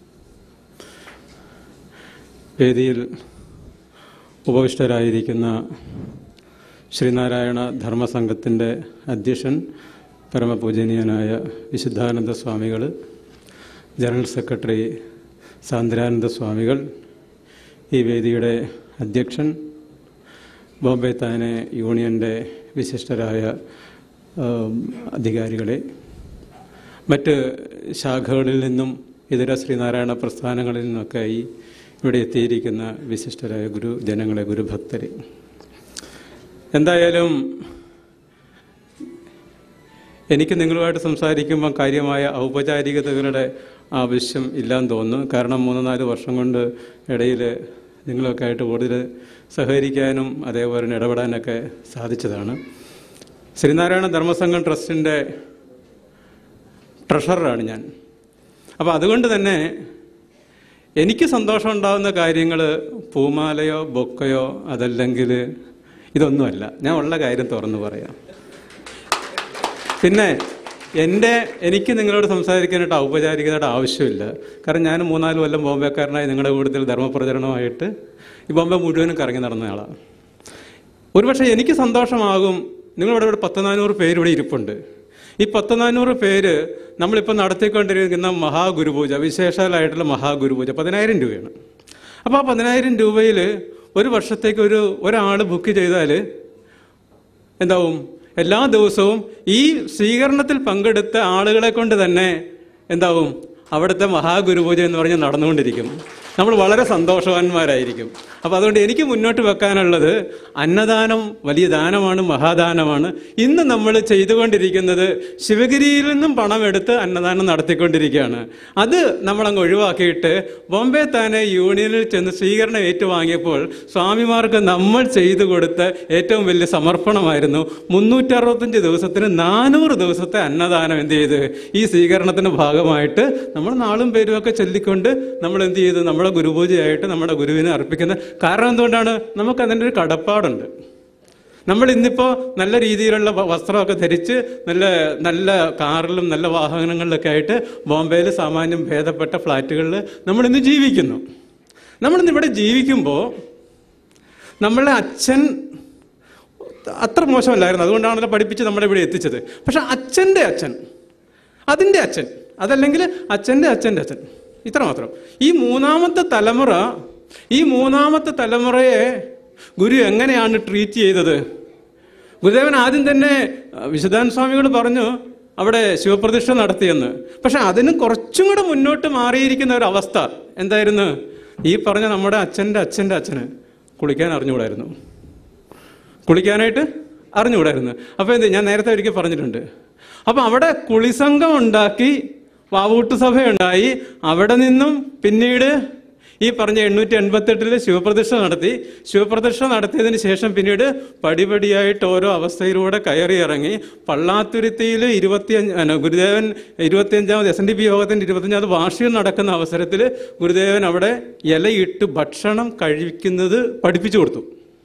വേദിയിൽ ഉപവിഷ്ടരായിരിക്കുന്ന ശ്രീനാരായണ ധർമ്മസംഘത്തിൻ്റെ അധ്യക്ഷൻ പരമപൂജനീയനായ വിശുദ്ധാനന്ദ സ്വാമികൾ ജനറൽ സെക്രട്ടറി സാന്ദ്രാനന്ദ സ്വാമികൾ ഈ വേദിയുടെ അധ്യക്ഷൻ ബോംബെ താനെ യൂണിയൻ്റെ വിശിഷ്ടരായ ആം, അധികാരികളെ മറ്റ് ശാഖകളിൽ നിന്നും ഇതര ശ്രീനാരായണ പ്രസ്ഥാനങ്ങളിൽ നിന്നൊക്കെയായി ഇവിടെ എത്തിയിരിക്കുന്ന വിശിഷ്ടരായ ഗുരു ജനങ്ങളെ ഗുരുഭക്തരെ എന്തായാലും എനിക്ക് നിങ്ങളുമായിട്ട് സംസാരിക്കുമ്പോൾ കാര്യമായ ഔപചാരികതകളുടെ ആവശ്യം ഇല്ലാന്ന് തോന്നുന്നു കാരണം മൂന്ന് നാല് വർഷം കൊണ്ട് ഇടയിൽ നിങ്ങളൊക്കെ ആയിട്ട് കൂടുതൽ സഹകരിക്കാനും അതേപോലെ തന്നെ ഇടപെടാനൊക്കെ സാധിച്ചതാണ് ശ്രീനാരായണ ധർമ്മസംഘം ട്രസ്റ്റിൻ്റെ ട്രഷററാണ് ഞാൻ അപ്പോൾ അതുകൊണ്ട് തന്നെ എനിക്ക് സന്തോഷം ഉണ്ടാകുന്ന കാര്യങ്ങൾ പൂമാലയോ ബൊക്കയോ അതല്ലെങ്കിൽ ഇതൊന്നുമല്ല ഞാൻ ഉള്ള കാര്യം തുറന്നു പറയാം പിന്നെ എൻ്റെ എനിക്ക് നിങ്ങളോട് സംസാരിക്കാനായിട്ട് ഔപചാരികതയുടെ ആവശ്യമില്ല കാരണം ഞാൻ മൂന്നാല് കൊല്ലം ബോംബെക്കാരനായി നിങ്ങളുടെ കൂടുതൽ ധർമ്മപ്രചരണമായിട്ട് ഈ ബോംബെ മുഴുവനും കറങ്ങി നടന്ന ആളാണ് ഒരുപക്ഷെ എനിക്ക് സന്തോഷമാകും നിങ്ങളിവിടെ ഇവിടെ പത്ത് നാനൂറ് പേര് ഇവിടെ ഇരിപ്പുണ്ട് ഈ പത്ത് നാനൂറ് പേര് നമ്മളിപ്പോൾ നടത്തിക്കൊണ്ടിരിക്കുന്ന മഹാഗുരുപൂജ വിശേഷാലായിട്ടുള്ള മഹാഗുരുപൂജ പതിനായിരം രൂപയാണ് അപ്പോൾ ആ പതിനായിരം രൂപയിൽ ഒരു വർഷത്തേക്ക് ഒരു ഒരാൾ ബുക്ക് ചെയ്താൽ എന്താവും എല്ലാ ദിവസവും ഈ സ്വീകരണത്തിൽ പങ്കെടുത്ത ആളുകളെ കൊണ്ട് തന്നെ എന്താവും അവിടുത്തെ മഹാഗുരുപൂജ എന്ന് പറഞ്ഞ് നടന്നുകൊണ്ടിരിക്കും നമ്മൾ വളരെ സന്തോഷവാന്മാരായിരിക്കും അപ്പോൾ അതുകൊണ്ട് എനിക്ക് മുന്നോട്ട് വെക്കാനുള്ളത് അന്നദാനം വലിയ ദാനമാണ് മഹാദാനമാണ് ഇന്ന് നമ്മൾ ചെയ്തുകൊണ്ടിരിക്കുന്നത് ശിവഗിരിയിൽ നിന്നും പണമെടുത്ത് അന്നദാനം നടത്തിക്കൊണ്ടിരിക്കുകയാണ് അത് നമ്മളങ്ങ് ഒഴിവാക്കിയിട്ട് ബോംബെ താനെ യൂണിയനിൽ ചെന്ന് സ്വീകരണം ഏറ്റുവാങ്ങിയപ്പോൾ സ്വാമിമാർക്ക് നമ്മൾ ചെയ്തു കൊടുത്ത ഏറ്റവും വലിയ സമർപ്പണമായിരുന്നു മുന്നൂറ്ററുപത്തഞ്ച് ദിവസത്തിന് നാനൂറ് ദിവസത്തെ അന്നദാനം എന്ത് ചെയ്ത് ഈ സ്വീകരണത്തിന്റെ ഭാഗമായിട്ട് നമ്മൾ നാളും പേരും ഒക്കെ ചൊല്ലിക്കൊണ്ട് നമ്മൾ എന്ത് ചെയ്തു നമ്മുടെ ഗുരുപൂജയായിട്ട് നമ്മുടെ ഗുരുവിനെ അർപ്പിക്കുന്ന കാരണം എന്തുകൊണ്ടാണ് നമുക്ക് അതിൻ്റെ ഒരു കടപ്പാടുണ്ട് നമ്മൾ ഇന്നിപ്പോൾ നല്ല രീതിയിലുള്ള വ- വസ്ത്രമൊക്കെ ധരിച്ച് നല്ല നല്ല കാറിലും നല്ല വാഹനങ്ങളിലൊക്കെ ആയിട്ട് ബോംബെയിൽ സാമാന്യം ഭേദപ്പെട്ട ഫ്ലാറ്റുകളിൽ നമ്മളിന്ന് ജീവിക്കുന്നു നമ്മളിന്ന് ഇവിടെ ജീവിക്കുമ്പോൾ നമ്മളെ അച്ഛൻ അത്ര മോശമല്ലായിരുന്നു അതുകൊണ്ടാണല്ലോ പഠിപ്പിച്ച് നമ്മളെ ഇവിടെ എത്തിച്ചത് പക്ഷെ അച്ഛൻ്റെ അച്ഛൻ അതിൻ്റെ അച്ഛൻ അതല്ലെങ്കിൽ അച്ഛൻ്റെ അച്ഛൻ്റെ അച്ഛൻ ഇത്ര മാത്രം ഈ മൂന്നാമത്തെ തലമുറ ഈ മൂന്നാമത്തെ തലമുറയെ ഗുരു എങ്ങനെയാണ് ട്രീറ്റ് ചെയ്തത് ഗുരുദേവൻ ആദ്യം തന്നെ അഹ്, വിശുദ്ധാൻ സ്വാമികൾ പറഞ്ഞു അവിടെ ശിവപ്രതിഷ്ഠ നടത്തിയെന്ന് പക്ഷെ അതിന് കുറച്ചും കൂടെ മുന്നോട്ട് മാറിയിരിക്കുന്ന ഒരു അവസ്ഥ എന്തായിരുന്നു ഈ പറഞ്ഞ നമ്മുടെ അച്ഛൻ്റെ അച്ഛൻ്റെ അച്ഛന് കുളിക്കാൻ അറിഞ്ഞുകൂടായിരുന്നു കുളിക്കാനായിട്ട് അറിഞ്ഞുകൂടായിരുന്നു അപ്പോൾ എന്ത് ഞാൻ നേരത്തെ ഒരിക്കൽ പറഞ്ഞിട്ടുണ്ട് അപ്പം അവിടെ കുളിസംഘം ഉണ്ടാക്കി വാവൂട്ട് സഭയുണ്ടായി അവിടെ നിന്നും പിന്നീട് ഈ പറഞ്ഞ എണ്ണൂറ്റി എൺപത്തെട്ടില് ശിവപ്രതിഷ്ഠ നടത്തി ശിവപ്രതിഷ്ഠ നടത്തിയതിന് ശേഷം പിന്നീട് പടിപടിയായിട്ട് ഓരോ അവസ്ഥയിലൂടെ കയറി ഇറങ്ങി പള്ളാത്തുരുത്തിയിൽ ഇരുപത്തിയഞ്ച് അല്ല, ഗുരുദേവൻ ഇരുപത്തിയഞ്ചാമത് എസ് എൻ ഡി പി യോഗത്തിൻ്റെ ഇരുപത്തിയഞ്ചാമത് വാർഷികം നടക്കുന്ന അവസരത്തിൽ ഗുരുദേവൻ അവിടെ ഇലയിട്ട് ഭക്ഷണം കഴിക്കുന്നത് പഠിപ്പിച്ചു കൊടുത്തു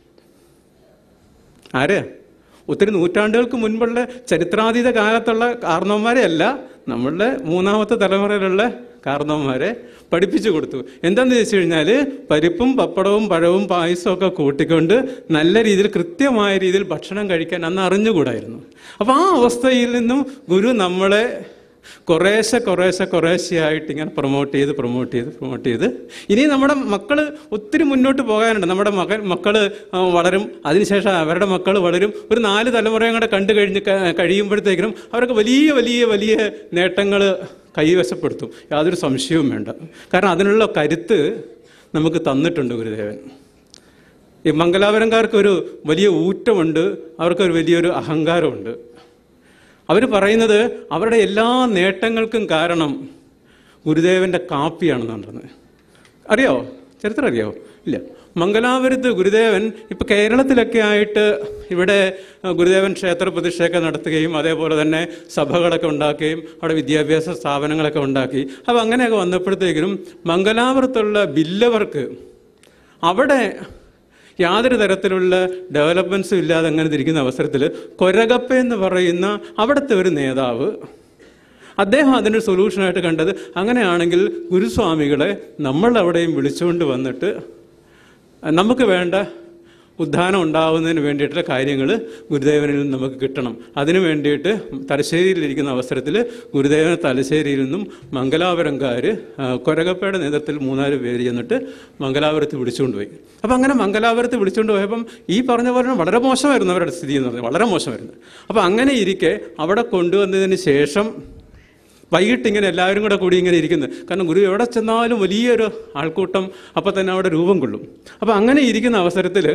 ആര് ഒത്തിരി നൂറ്റാണ്ടുകൾക്ക് മുൻപുള്ള ചരിത്രാതീത കാലത്തുള്ള കാരണവന്മാരെ അല്ല നമ്മളുടെ മൂന്നാമത്തെ തലമുറയിലുള്ള കാരണവന്മാരെ പഠിപ്പിച്ചു കൊടുത്തു എന്താണെന്ന് ചോദിച്ചു കഴിഞ്ഞാൽ പരിപ്പും പപ്പടവും പഴവും പായസവും ഒക്കെ കൂട്ടിക്കൊണ്ട് നല്ല രീതിയിൽ കൃത്യമായ രീതിയിൽ ഭക്ഷണം കഴിക്കാൻ അന്ന് അറിഞ്ഞുകൂടായിരുന്നു അപ്പോൾ ആ അവസ്ഥയിൽ നിന്നും ഗുരു നമ്മളെ കുറേശ്ശെ കുറേശ്ശെ കുറേശ്ശെയായിട്ട് ഇങ്ങനെ പ്രൊമോട്ട് ചെയ്ത് പ്രൊമോട്ട് ചെയ്ത് പ്രൊമോട്ട് ചെയ്ത് ഇനി നമ്മുടെ മക്കൾ ഒത്തിരി മുന്നോട്ട് പോകാനുണ്ട് നമ്മുടെ മകൻ മക്കൾ വളരും അതിനുശേഷം അവരുടെ മക്കൾ വളരും ഒരു നാല് തലമുറയും കൂടെ കണ്ടു കഴിഞ്ഞ് ക- കഴിയുമ്പോഴത്തേക്കിനും അവർക്ക് വലിയ വലിയ വലിയ നേട്ടങ്ങൾ കൈവശപ്പെടുത്തും യാതൊരു സംശയവും വേണ്ട കാരണം അതിനുള്ള കരുത്ത് നമുക്ക് തന്നിട്ടുണ്ട് ഗുരുദേവൻ ഈ മംഗലാപുരംകാർക്ക് ഒരു വലിയ ഊറ്റമുണ്ട് അവർക്കൊരു വലിയൊരു അഹങ്കാരമുണ്ട് അവർ പറയുന്നത് അവരുടെ എല്ലാ നേട്ടങ്ങൾക്കും കാരണം ഗുരുദേവൻ്റെ കാപ്പിയാണെന്നാണ് പറഞ്ഞത് അറിയാവോ ചരിത്രം അറിയാവോ ഇല്ല മംഗലാപുരത്ത് ഗുരുദേവൻ ഇപ്പം കേരളത്തിലൊക്കെ ആയിട്ട് ഇവിടെ അഹ്, ഗുരുദേവൻ ക്ഷേത്ര പ്രതിഷ്ഠയൊക്കെ നടത്തുകയും അതേപോലെ തന്നെ സഭകളൊക്കെ ഉണ്ടാക്കുകയും അവിടെ വിദ്യാഭ്യാസ സ്ഥാപനങ്ങളൊക്കെ ഉണ്ടാക്കി അപ്പോൾ അങ്ങനെയൊക്കെ വന്നപ്പോഴത്തേക്കിനും മംഗലാപുരത്തുള്ള ബില്ലവർക്ക് അവിടെ യാതൊരു തരത്തിലുള്ള ഡെവലപ്മെൻറ്റ്സും ഇല്ലാതെ അങ്ങനെ ഇരിക്കുന്ന അവസരത്തിൽ കൊരകപ്പ എന്ന് പറയുന്ന അവിടുത്തെ ഒരു നേതാവ് അദ്ദേഹം അതിനൊരു സൊല്യൂഷനായിട്ട് കണ്ടത് അങ്ങനെയാണെങ്കിൽ ഗുരുസ്വാമികളെ നമ്മൾ അവിടെയും വിളിച്ചുകൊണ്ട് വന്നിട്ട് നമുക്ക് വേണ്ട ഉദ്ധാനം ഉണ്ടാവുന്നതിന് വേണ്ടിയിട്ടുള്ള കാര്യങ്ങൾ ഗുരുദേവനിൽ നിന്ന് നമുക്ക് കിട്ടണം അതിനു വേണ്ടിയിട്ട് തലശ്ശേരിയിലിരിക്കുന്ന അവസരത്തിൽ ഗുരുദേവനെ തലശ്ശേരിയിൽ നിന്നും മംഗലാപുരംകാർ കൊരകപ്പയുടെ നേതൃത്വത്തിൽ മൂന്നാല് പേര് ചെന്നിട്ട് മംഗലാപുരത്ത് വിളിച്ചുകൊണ്ട് പോയി അപ്പം അങ്ങനെ മംഗലാപുരത്ത് വിളിച്ചുകൊണ്ട് പോയപ്പം ഈ പറഞ്ഞ പോലെ വളരെ മോശമായിരുന്നു അവരുടെ സ്ഥിതി എന്ന് പറഞ്ഞാൽ വളരെ മോശമായിരുന്നു അപ്പം അങ്ങനെ ഇരിക്കെ അവിടെ കൊണ്ടുവന്നതിന് ശേഷം വൈകിട്ട് ഇങ്ങനെ എല്ലാവരും കൂടെ കൂടി ഇങ്ങനെ ഇരിക്കുന്നത് കാരണം ഗുരു എവിടെ ചെന്നാലും വലിയൊരു ആൾക്കൂട്ടം അപ്പം തന്നെ അവിടെ രൂപം കൊള്ളും അപ്പം അങ്ങനെ ഇരിക്കുന്ന അവസരത്തിൽ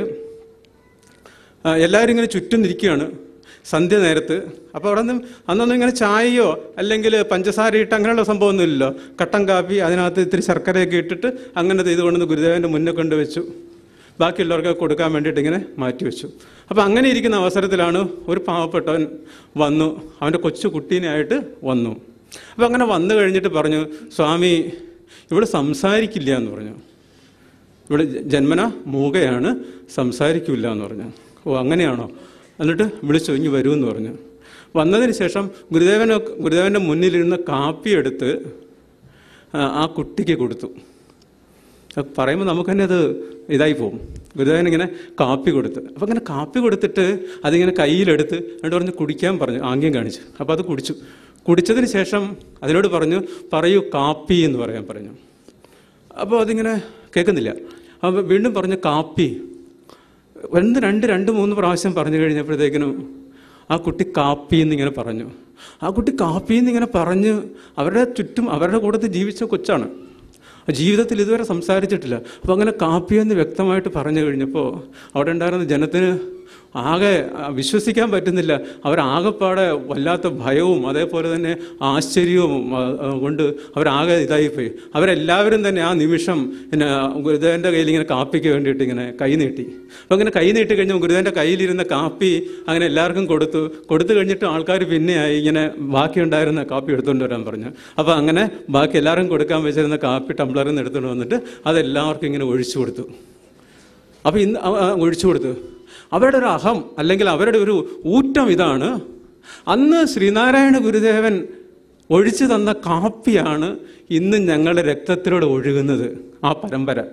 എല്ലാവരും ഇങ്ങനെ ചുറ്റും നിൽക്കുകയാണ് സന്ധ്യ നേരത്ത് അപ്പോൾ അവിടെ നിന്ന് അന്നൊന്നും ഇങ്ങനെ ചായയോ അല്ലെങ്കിൽ പഞ്ചസാര ഇട്ട് അങ്ങനെയുള്ള സംഭവമൊന്നുമില്ലല്ലോ കട്ടൻ കാപ്പി അതിനകത്ത് ഇത്തിരി ശർക്കരയൊക്കെ ഇട്ടിട്ട് അങ്ങനെ ഇത് കൊണ്ടുവന്ന് ഗുരുദേവൻ്റെ മുന്നേ കൊണ്ട് വെച്ചു ബാക്കിയുള്ളവർക്ക് കൊടുക്കാൻ വേണ്ടിയിട്ട് ഇങ്ങനെ മാറ്റി വെച്ചു അപ്പോൾ അങ്ങനെ ഇരിക്കുന്ന അവസരത്തിലാണ് ഒരു പാവപ്പെട്ടവൻ വന്നു അവൻ്റെ കൊച്ചു കുട്ടീനായിട്ട് വന്നു അപ്പോൾ അങ്ങനെ വന്നു കഴിഞ്ഞിട്ട് പറഞ്ഞു സ്വാമി ഇവിടെ സംസാരിക്കില്ല എന്ന് പറഞ്ഞു ഇവിടെ ജ- ജന്മന മൂകയാണ് സംസാരിക്കില്ല എന്ന് പറഞ്ഞു ഓ അങ്ങനെയാണോ എന്നിട്ട് വിളിച്ചു ഇങ്ങ് വരൂ എന്ന് പറഞ്ഞു വന്നതിന് ശേഷം ഗുരുദേവന് ഗുരുദേവൻ്റെ മുന്നിലിരുന്ന കാപ്പി എടുത്ത് ആ, ആ കുട്ടിക്ക് കൊടുത്തു അത് പറയുമ്പോൾ നമുക്ക് തന്നെ അത് ഇതായി പോകും ഗുരുദേവൻ ഇങ്ങനെ കാപ്പി കൊടുത്ത് അപ്പോൾ ഇങ്ങനെ കാപ്പി കൊടുത്തിട്ട് അതിങ്ങനെ കയ്യിലെടുത്ത് എന്നിട്ട് പറഞ്ഞ് കുടിക്കാൻ പറഞ്ഞു ആംഗ്യം കാണിച്ചു അപ്പോൾ അത് കുടിച്ചു കുടിച്ചതിന് ശേഷം അതിനോട് പറഞ്ഞു പറയൂ കാപ്പി എന്ന് പറയാൻ പറഞ്ഞു അപ്പോൾ അതിങ്ങനെ കേൾക്കുന്നില്ല അപ്പോൾ വീണ്ടും പറഞ്ഞു കാപ്പി ഒന്ന് രണ്ട് രണ്ട് മൂന്ന് പ്രാവശ്യം പറഞ്ഞു കഴിഞ്ഞപ്പോഴത്തേക്കിനും ആ കുട്ടി കാപ്പി എന്നിങ്ങനെ പറഞ്ഞു ആ കുട്ടി കാപ്പി എന്നിങ്ങനെ പറഞ്ഞ് അവരുടെ ചുറ്റും അവരുടെ കൂട്ടത്തിൽ ജീവിച്ച കൊച്ചാണ് ജീവിതത്തിൽ ഇതുവരെ സംസാരിച്ചിട്ടില്ല അപ്പോൾ അങ്ങനെ കാപ്പി എന്ന് വ്യക്തമായിട്ട് പറഞ്ഞു കഴിഞ്ഞപ്പോൾ അവിടെ ഉണ്ടായിരുന്ന ജനത്തിന് ആകെ ആ, വിശ്വസിക്കാൻ പറ്റുന്നില്ല അവരാകെപ്പാടെ വല്ലാത്ത ഭയവും അതേപോലെ തന്നെ ആശ്ചര്യവും ആ, ആ, കൊണ്ട് അവരാകെ ഇതായിപ്പോയി അവരെല്ലാവരും തന്നെ ആ നിമിഷം പിന്നെ ഗുരുദേവൻ്റെ കയ്യിൽ ഇങ്ങനെ കാപ്പിക്ക് വേണ്ടിയിട്ട് ഇങ്ങനെ കൈ നീട്ടി അപ്പോൾ അങ്ങനെ കൈ നീട്ടി കഴിഞ്ഞപ്പോൾ ഗുരുദേവൻ്റെ കയ്യിലിരുന്ന കാപ്പി അങ്ങനെ എല്ലാവർക്കും കൊടുത്തു കൊടുത്തു കഴിഞ്ഞിട്ട് ആൾക്കാർ പിന്നെയായി ഇങ്ങനെ ബാക്കി ഉണ്ടായിരുന്ന കാപ്പി എടുത്തുകൊണ്ട് വരാൻ പറഞ്ഞു അപ്പോൾ അങ്ങനെ ബാക്കി എല്ലാവർക്കും കൊടുക്കാൻ വെച്ചിരുന്ന കാപ്പി ടംബ്ലറിൽ നിന്ന് എടുത്തുകൊണ്ട് വന്നിട്ട് അതെല്ലാവർക്കും ഇങ്ങനെ ഒഴിച്ചു കൊടുത്തു അപ്പോൾ ഇന്ന് അവ- ആ ഒഴിച്ചു കൊടുത്തു അവരുടെ ഒരു അഹം അല്ലെങ്കിൽ അവരുടെ ഒരു ഊറ്റം ഇതാണ് അന്ന് ശ്രീനാരായണ ഗുരുദേവൻ ഒഴിച്ചു തന്ന കാപ്പിയാണ് ഇന്ന് ഞങ്ങളുടെ രക്തത്തിലൂടെ ഒഴുകുന്നത് ആ പരമ്പര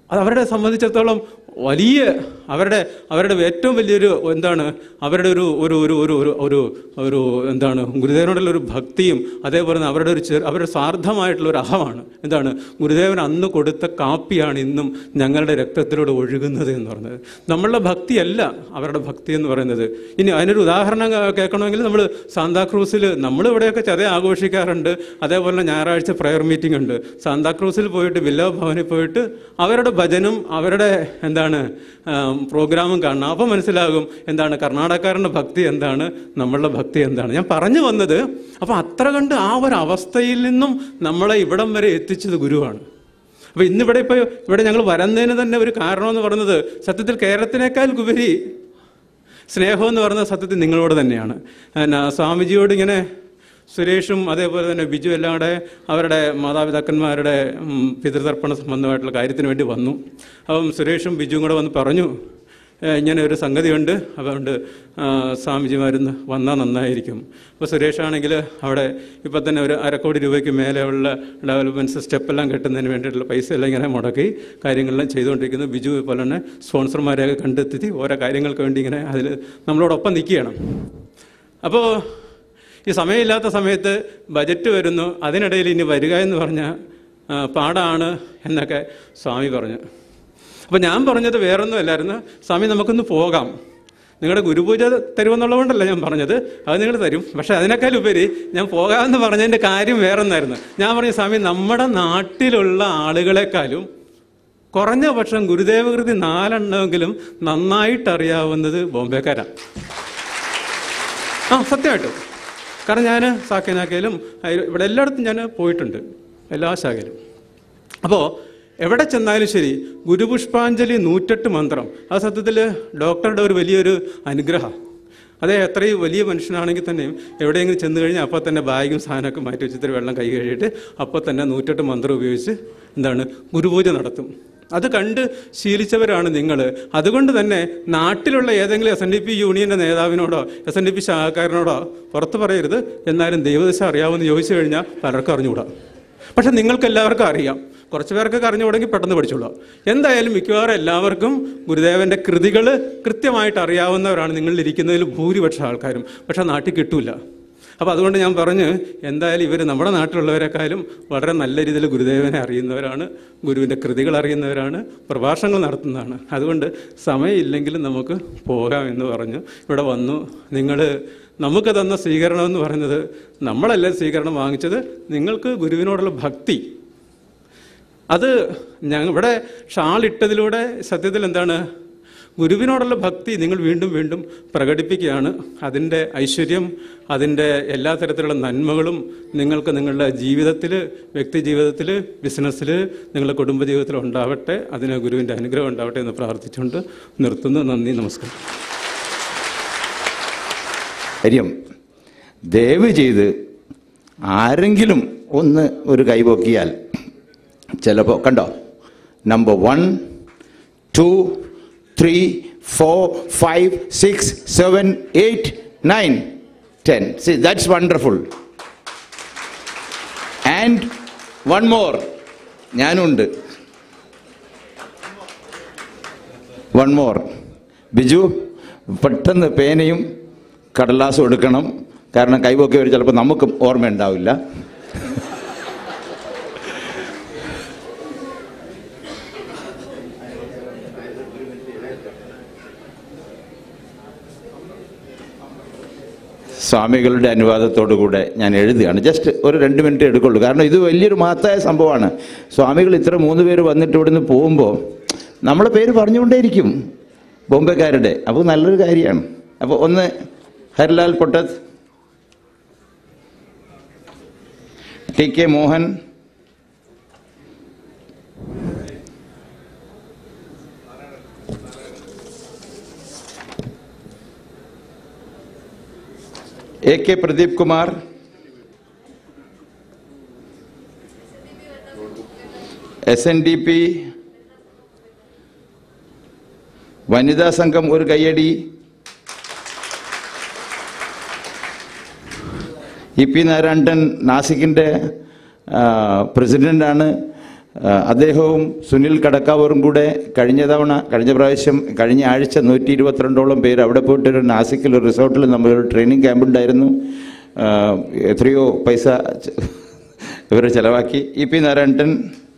അത് അവരുടെ സംബന്ധിച്ചിടത്തോളം വലിയ അവരുടെ അവരുടെ ഏറ്റവും വലിയൊരു എന്താണ് അവരുടെ ഒരു ഒരു ഒരു ഒരു ഒരു ഒരു ഒരു എന്താണ് ഗുരുദേവനോടുള്ള ഒരു ഭക്തിയും അതേപോലെ തന്നെ അവരുടെ ഒരു ചെറു അവരുടെ സ്വാർത്ഥമായിട്ടുള്ള ഒരു അഹമാണ് എന്താണ് ഗുരുദേവൻ അന്ന് കൊടുത്ത കാപ്പിയാണ് ഇന്നും ഞങ്ങളുടെ രക്തത്തിലൂടെ ഒഴുകുന്നത് എന്ന് പറയുന്നത് നമ്മളുടെ ഭക്തിയല്ല അവരുടെ ഭക്തി എന്ന് പറയുന്നത് ഇനി അതിനൊരു ഉദാഹരണം കേ- കേൾക്കണമെങ്കിൽ നമ്മൾ സാന്താക്രൂസിൽ നമ്മൾ ഇവിടെയൊക്കെ ചതയ ആഘോഷിക്കാറുണ്ട് അതേപോലെ തന്നെ ഞായറാഴ്ച പ്രയർ മീറ്റിംഗ് ഉണ്ട് സാന്താക്രൂസിൽ പോയിട്ട് വില്ല ഭവനിൽ പോയിട്ട് അവരുടെ ഭജനും അവരുടെ എന്താണ് ആം, പ്രോഗ്രാമും കാണണം അപ്പോൾ മനസ്സിലാകും എന്താണ് കർണാടകക്കാരൻ്റെ ഭക്തി എന്താണ് നമ്മളുടെ ഭക്തി എന്താണ് ഞാൻ പറഞ്ഞു വന്നത് അപ്പോൾ അത്ര കണ്ട് ആ ഒരു അവസ്ഥയിൽ നിന്നും നമ്മളെ ഇവിടം വരെ എത്തിച്ചത് ഗുരുവാണ് അപ്പോൾ ഇന്നിവിടെ ഇപ്പോൾ ഇവിടെ ഞങ്ങൾ വരുന്നതിന് തന്നെ ഒരു കാരണമെന്ന് പറയുന്നത് സത്യത്തിൽ കേരളത്തിനേക്കാൾ ഉപരി സ്നേഹം എന്ന് പറയുന്നത് സത്യത്തിൽ നിങ്ങളോട് തന്നെയാണ് എന്നാ സ്വാമിജിയോട് ഇങ്ങനെ സുരേഷും അതേപോലെ തന്നെ ബിജു എല്ലാം കൂടെ അവരുടെ മാതാപിതാക്കന്മാരുടെ ഉം, പിതൃതർപ്പണ സംബന്ധമായിട്ടുള്ള കാര്യത്തിന് വേണ്ടി വന്നു അപ്പം സുരേഷും ബിജുവും കൂടെ വന്ന് പറഞ്ഞു "ഏ, ഇങ്ങനെ ഒരു സംഗതിയുണ്ട് അതുകൊണ്ട് ആ, സ്വാമിജിമാരുന്ന് വന്നാൽ നന്നായിരിക്കും അപ്പോൾ സുരേഷാണെങ്കിൽ അവിടെ ഇപ്പം തന്നെ ഒരു അരക്കോടി രൂപയ്ക്ക് മേലെയുള്ള ഡെവലപ്മെൻറ്റ്സ് സ്റ്റെപ്പെല്ലാം കെട്ടുന്നതിന് വേണ്ടിയിട്ടുള്ള പൈസ എല്ലാം ഇങ്ങനെ മുടക്കി കാര്യങ്ങളെല്ലാം ചെയ്തുകൊണ്ടിരിക്കുന്നു ബിജു പോലെ തന്നെ സ്പോൺസർമാരെയൊക്കെ കണ്ടെത്തി ഓരോ കാര്യങ്ങൾക്ക് വേണ്ടി ഇങ്ങനെ അതിൽ നമ്മളോടൊപ്പം നിൽക്കുകയാണ് അപ്പോൾ ഈ സമയമില്ലാത്ത സമയത്ത് ബജറ്റ് വരുന്നു അതിനിടയിൽ ഇനി വരിക എന്ന് പറഞ്ഞാൽ ആ, പാടാണ് എന്നൊക്കെ സ്വാമി പറഞ്ഞു അപ്പോൾ ഞാൻ പറഞ്ഞത് വേറൊന്നും അല്ലായിരുന്നു സ്വാമി നമുക്കൊന്ന് പോകാം നിങ്ങളുടെ ഗുരുപൂജ തരുമെന്നുള്ളതുകൊണ്ടല്ല ഞാൻ പറഞ്ഞത് അത് നിങ്ങൾ തരും പക്ഷേ അതിനേക്കാൾ ഉപരി ഞാൻ പോകാമെന്ന് പറഞ്ഞതിൻ്റെ കാര്യം വേറൊന്നായിരുന്നു ഞാൻ പറഞ്ഞു സ്വാമി നമ്മുടെ നാട്ടിലുള്ള ആളുകളെക്കാളും കുറഞ്ഞ പക്ഷം ഗുരുദേവകൃതി നാലെണ്ണമെങ്കിലും നന്നായിട്ട് അറിയാവുന്നത് ബോംബെക്കാരാണ് ആ സത്യമായിട്ടും കാരണം ഞാൻ സാക്കേനാക്കയിലും അയൽ- ഇവിടെ എല്ലായിടത്തും ഞാൻ പോയിട്ടുണ്ട് എല്ലാ ശാഖയിലും അപ്പോൾ എവിടെ ചെന്നാലും ശരി ഗുരുപുഷ്പാഞ്ജലി നൂറ്റെട്ട് മന്ത്രം അത് സത്യത്തിൽ ഡോക്ടറുടെ ഒരു വലിയൊരു അനുഗ്രഹം അതേ എത്രയും വലിയ മനുഷ്യനാണെങ്കിൽ തന്നെയും എവിടെയെങ്കിലും ചെന്ന് കഴിഞ്ഞാൽ അപ്പോൾ തന്നെ ബാഗും സാധനമൊക്കെ മാറ്റി വെച്ചിട്ട് വെള്ളം കൈ കഴുകിയിട്ട് അപ്പോൾ തന്നെ നൂറ്റെട്ട് മന്ത്രം ഉപയോഗിച്ച് എന്താണ് ഗുരുപൂജ നടത്തും അത് കണ്ട് ശീലിച്ചവരാണ് നിങ്ങൾ അതുകൊണ്ട് തന്നെ നാട്ടിലുള്ള ഏതെങ്കിലും എസ് എൻ ഡി പി യൂണിയൻ്റെ നേതാവിനോടോ എസ് എൻ ഡി പി ശാഖക്കാരനോടോ പുറത്ത് പറയരുത് എന്നാലും ദൈവദശ അറിയാമെന്ന് ചോദിച്ചു കഴിഞ്ഞാൽ പലർക്കും അറിഞ്ഞുകൂടാ പക്ഷെ നിങ്ങൾക്ക് എല്ലാവർക്കും അറിയാം കുറച്ച് പേർക്കൊക്കെ അറിഞ്ഞുകൂടെങ്കിൽ പെട്ടെന്ന് പഠിച്ചോളൂ എന്തായാലും മിക്കവാറും എല്ലാവർക്കും ഗുരുദേവന്റെ കൃതികൾ കൃത്യമായിട്ട് അറിയാവുന്നവരാണ് നിങ്ങളിലിരിക്കുന്നതിൽ ഭൂരിപക്ഷം ആൾക്കാരും പക്ഷെ നാട്ടിൽ കിട്ടൂല അപ്പോൾ അതുകൊണ്ട് ഞാൻ പറഞ്ഞ് എന്തായാലും ഇവർ നമ്മുടെ നാട്ടിലുള്ളവരെക്കാളും വളരെ നല്ല രീതിയിൽ ഗുരുദേവനെ അറിയുന്നവരാണ് ഗുരുവിൻ്റെ കൃതികൾ അറിയുന്നവരാണ് പ്രഭാഷണങ്ങൾ നടത്തുന്നതാണ് അതുകൊണ്ട് സമയമില്ലെങ്കിലും നമുക്ക് പോകാം എന്ന് പറഞ്ഞു ഇവിടെ വന്നു നിങ്ങൾ നമുക്ക് തന്ന സ്വീകരണം എന്ന് പറയുന്നത് നമ്മളല്ലേ സ്വീകരണം വാങ്ങിച്ചത് നിങ്ങൾക്ക് ഗുരുവിനോടുള്ള ഭക്തി അത് ഞങ്ങൾ ഇവിടെ ഷാൾ ഇട്ടതിലൂടെ സത്യത്തിൽ എന്താണ് ഗുരുവിനോടുള്ള ഭക്തി നിങ്ങൾ വീണ്ടും വീണ്ടും പ്രകടിപ്പിക്കുകയാണ് അതിൻ്റെ ഐശ്വര്യം അതിൻ്റെ എല്ലാ തരത്തിലുള്ള നന്മകളും നിങ്ങൾക്ക് നിങ്ങളുടെ ജീവിതത്തിൽ വ്യക്തി ജീവിതത്തിൽ ബിസിനസ്സിൽ നിങ്ങളുടെ കുടുംബജീവിതത്തിൽ ഉണ്ടാവട്ടെ അതിന് ഗുരുവിൻ്റെ അനുഗ്രഹം ഉണ്ടാവട്ടെ എന്ന് പ്രാർത്ഥിച്ചുകൊണ്ട് നിർത്തുന്നു നന്ദി നമസ്കാരം കാര്യം ദയവ് ചെയ്ത് ആരെങ്കിലും ഒന്ന് ഒരു കൈപൊക്കിയാൽ ചിലപ്പോൾ കണ്ടോ number one two three four five six seven eight nine ten see that's wonderful and one more ഞാനുണ്ട് വൺ മോർ ബിജു പെട്ടെന്ന് പേനയും കടലാസും എടുക്കണം കാരണം കൈവൊക്കെ ചിലപ്പോൾ നമുക്കും ഓർമ്മയുണ്ടാവില്ല സ്വാമികളുടെ അനുവാദത്തോടു കൂടെ ഞാൻ എഴുതുകയാണ് ജസ്റ്റ് ഒരു രണ്ട് മിനിറ്റ് എടുക്കുള്ളൂ കാരണം ഇത് വലിയൊരു മഹത്തായ സംഭവമാണ് സ്വാമികൾ ഇത്ര മൂന്ന് പേര് വന്നിട്ട് ഇവിടുന്ന് പോകുമ്പോൾ നമ്മളെ പേര് പറഞ്ഞുകൊണ്ടേയിരിക്കും ബോംബെക്കാരുടെ അപ്പോൾ നല്ലൊരു കാര്യമാണ് അപ്പോൾ ഒന്ന് ഹരിലാൽ പൊട്ടത് T K Mohan A K Pradeep Kumar S N D P വനിതാ സംഘം ഒരു കയ്യടി ഇ പി നാരായണൻ നാസിക്കിൻ്റെ പ്രസിഡൻ്റാണ് ആ, അദ്ദേഹവും സുനിൽ കടക്കാവൂറും കൂടെ കഴിഞ്ഞ തവണ കഴിഞ്ഞ പ്രാവശ്യം കഴിഞ്ഞ ആഴ്ച നൂറ്റി ഇരുപത്തിരണ്ടോളം പേര് അവിടെ പോയിട്ട് ഒരു നാസിക്കിൽ ഒരു റിസോർട്ടിൽ നമ്മളൊരു ട്രെയിനിങ് ക്യാമ്പ് ഉണ്ടായിരുന്നു ആ, എത്രയോ പൈസ ഇവർ ചെലവാക്കി ഇ പി നാരായണൻ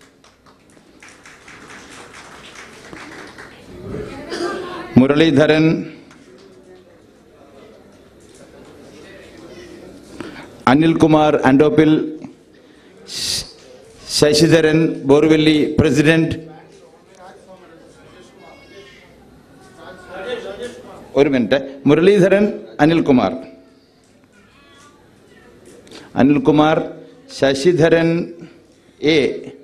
മുരളീധരൻ അനിൽകുമാർ ആൻഡോപ്പിൽ ശ- ശശിധരൻ ബോർവെല്ലി പ്രസിഡന്റ് ഒരു മിനിറ്റ് മുരളീധരൻ അനിൽകുമാർ അനിൽകുമാർ ശശിധരൻ എ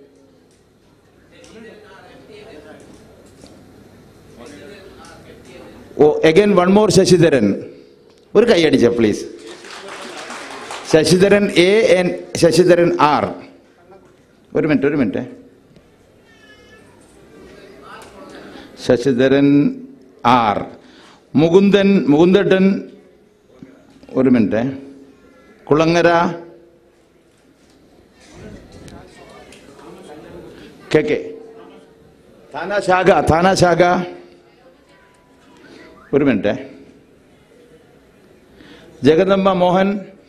ഓ അഗൈൻ വൺ മോർ ശശിധരൻ ഒരു കൈയടിച്ച please Sasidharan A N Sasidharan R ഒരു മിനിറ്റ് ഒരു മിനിറ്റ് ശശിധരൻ ആർ മുകുന്ദൻ മുകുന്ദട്ടൻ ഒരു മിനിറ്റ് കുളങ്ങര കെ കെ താന ശാഖ താന ശാഖ ഒരു മിനിറ്റ് ജഗദമ്പ മോഹൻ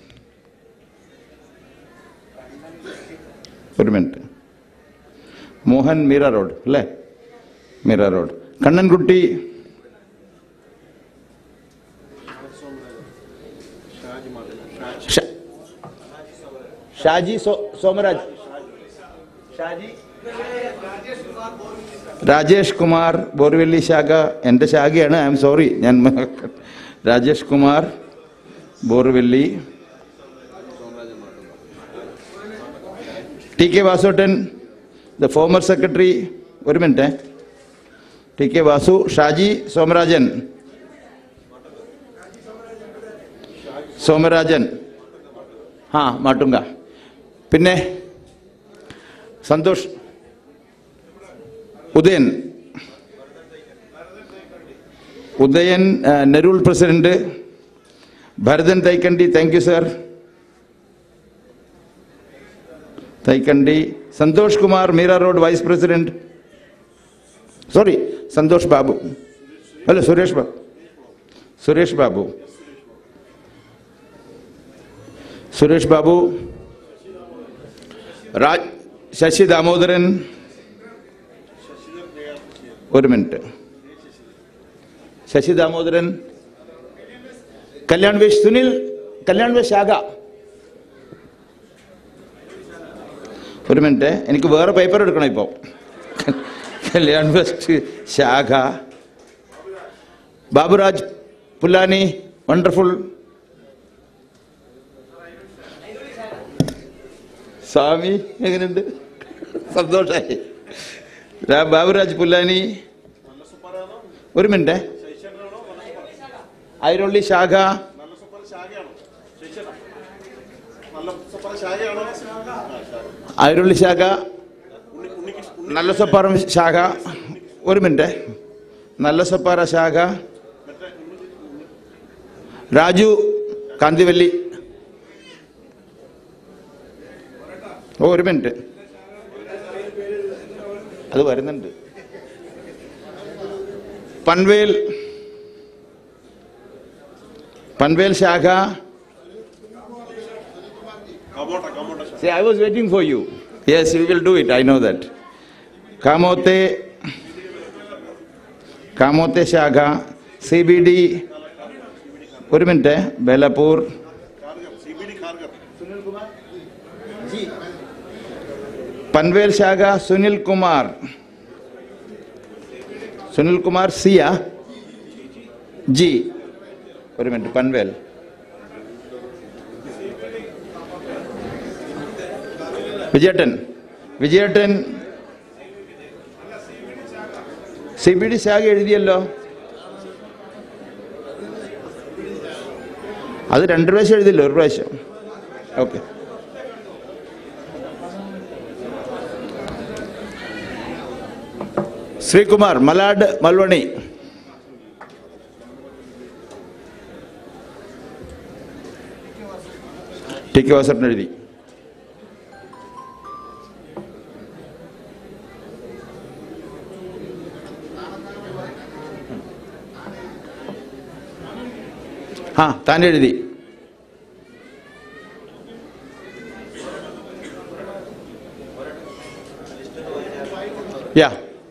ഒരു മിനിറ്റ് മോഹൻ മീര റോഡ് അല്ലേ മീര റോഡ് കണ്ണൻകുട്ടി ഷ- ഷാജി സോ സോമരാജ് ഷാജി രാജേഷ് കുമാർ ബോർവെല്ലി ശാഖ എൻ്റെ ശാഖയാണ് ഐ എം സോറി ഞാൻ മ- Rajesh Kumar Borivali T K Vasuttan the former secretary ഒരു minute T K Vasu Shaji Somarajan Somarajan ആ മാട്ടുങ്ക പിന്നെ സന്തോഷ് ഉദയൻ ഉദയൻ ആ, Nerul president Bharathan Thaikandi thank you sir Thaikandi Santhosh Kumar Mira road vice president sorry Santhosh Babu അല്ല സുരേഷ് ബാബു സുരേഷ് ബാബു സുരേഷ് ബാബു രാജ് ശശി ദാമോദരൻ ഒരു minute Sashi Damodaran Kalyan West Sunil Kalyan West ശാഖ ഒരു മിനിറ്റ് എനിക്ക് വേറെ പേപ്പർ എടുക്കണം ഇപ്പോൾ കല്യാൺ വെസ്റ്റ് ശാഖ ബാബുരാജ് പുല്ലാനി വണ്ടർഫുൾ സ്വാമി എങ്ങനെയുണ്ട് സന്തോഷായി രാ- ബാബുരാജ് പുല്ലാനി ഒരു മിനിറ്റ് ഐരൊള്ളി ശാഖ ഐരൊള്ളി ശാഖ നല്ല സപ്പാറം ശാഖ ഒരു മിനിറ്റ് നല്ല സപ്പാറ ശാഖ രാജു കാന്തിവല്ലി ഓ ഒരു മിനിറ്റ് അത് വരുന്നുണ്ട് പൻവേൽ പൻവേൽ ശാഖ See, I was waiting for you. Yes, we will do it. I know that. Kamote, Kamote ശാഖ സി ബി ഡി ഒരു മിനിറ്റ് ബേലപ്പൂർ പൻവേൽ ശാഖ സുനിൽ കുമാർ സുനിൽ കുമാർ സിയ ജി ഒരു മിനിറ്റ് പൻവേൽ വിജയേട്ടൻ വിജയേട്ടൻ സി ബി ഡി ശാഖ എഴുതിയല്ലോ അത് രണ്ട് പ്രാവശ്യം എഴുതില്ല ഒരു പ്രാവശ്യം okay Sreekumar Malad Malvani T K വാസറിന് എഴുതി ആ താൻ എഴുതി യാ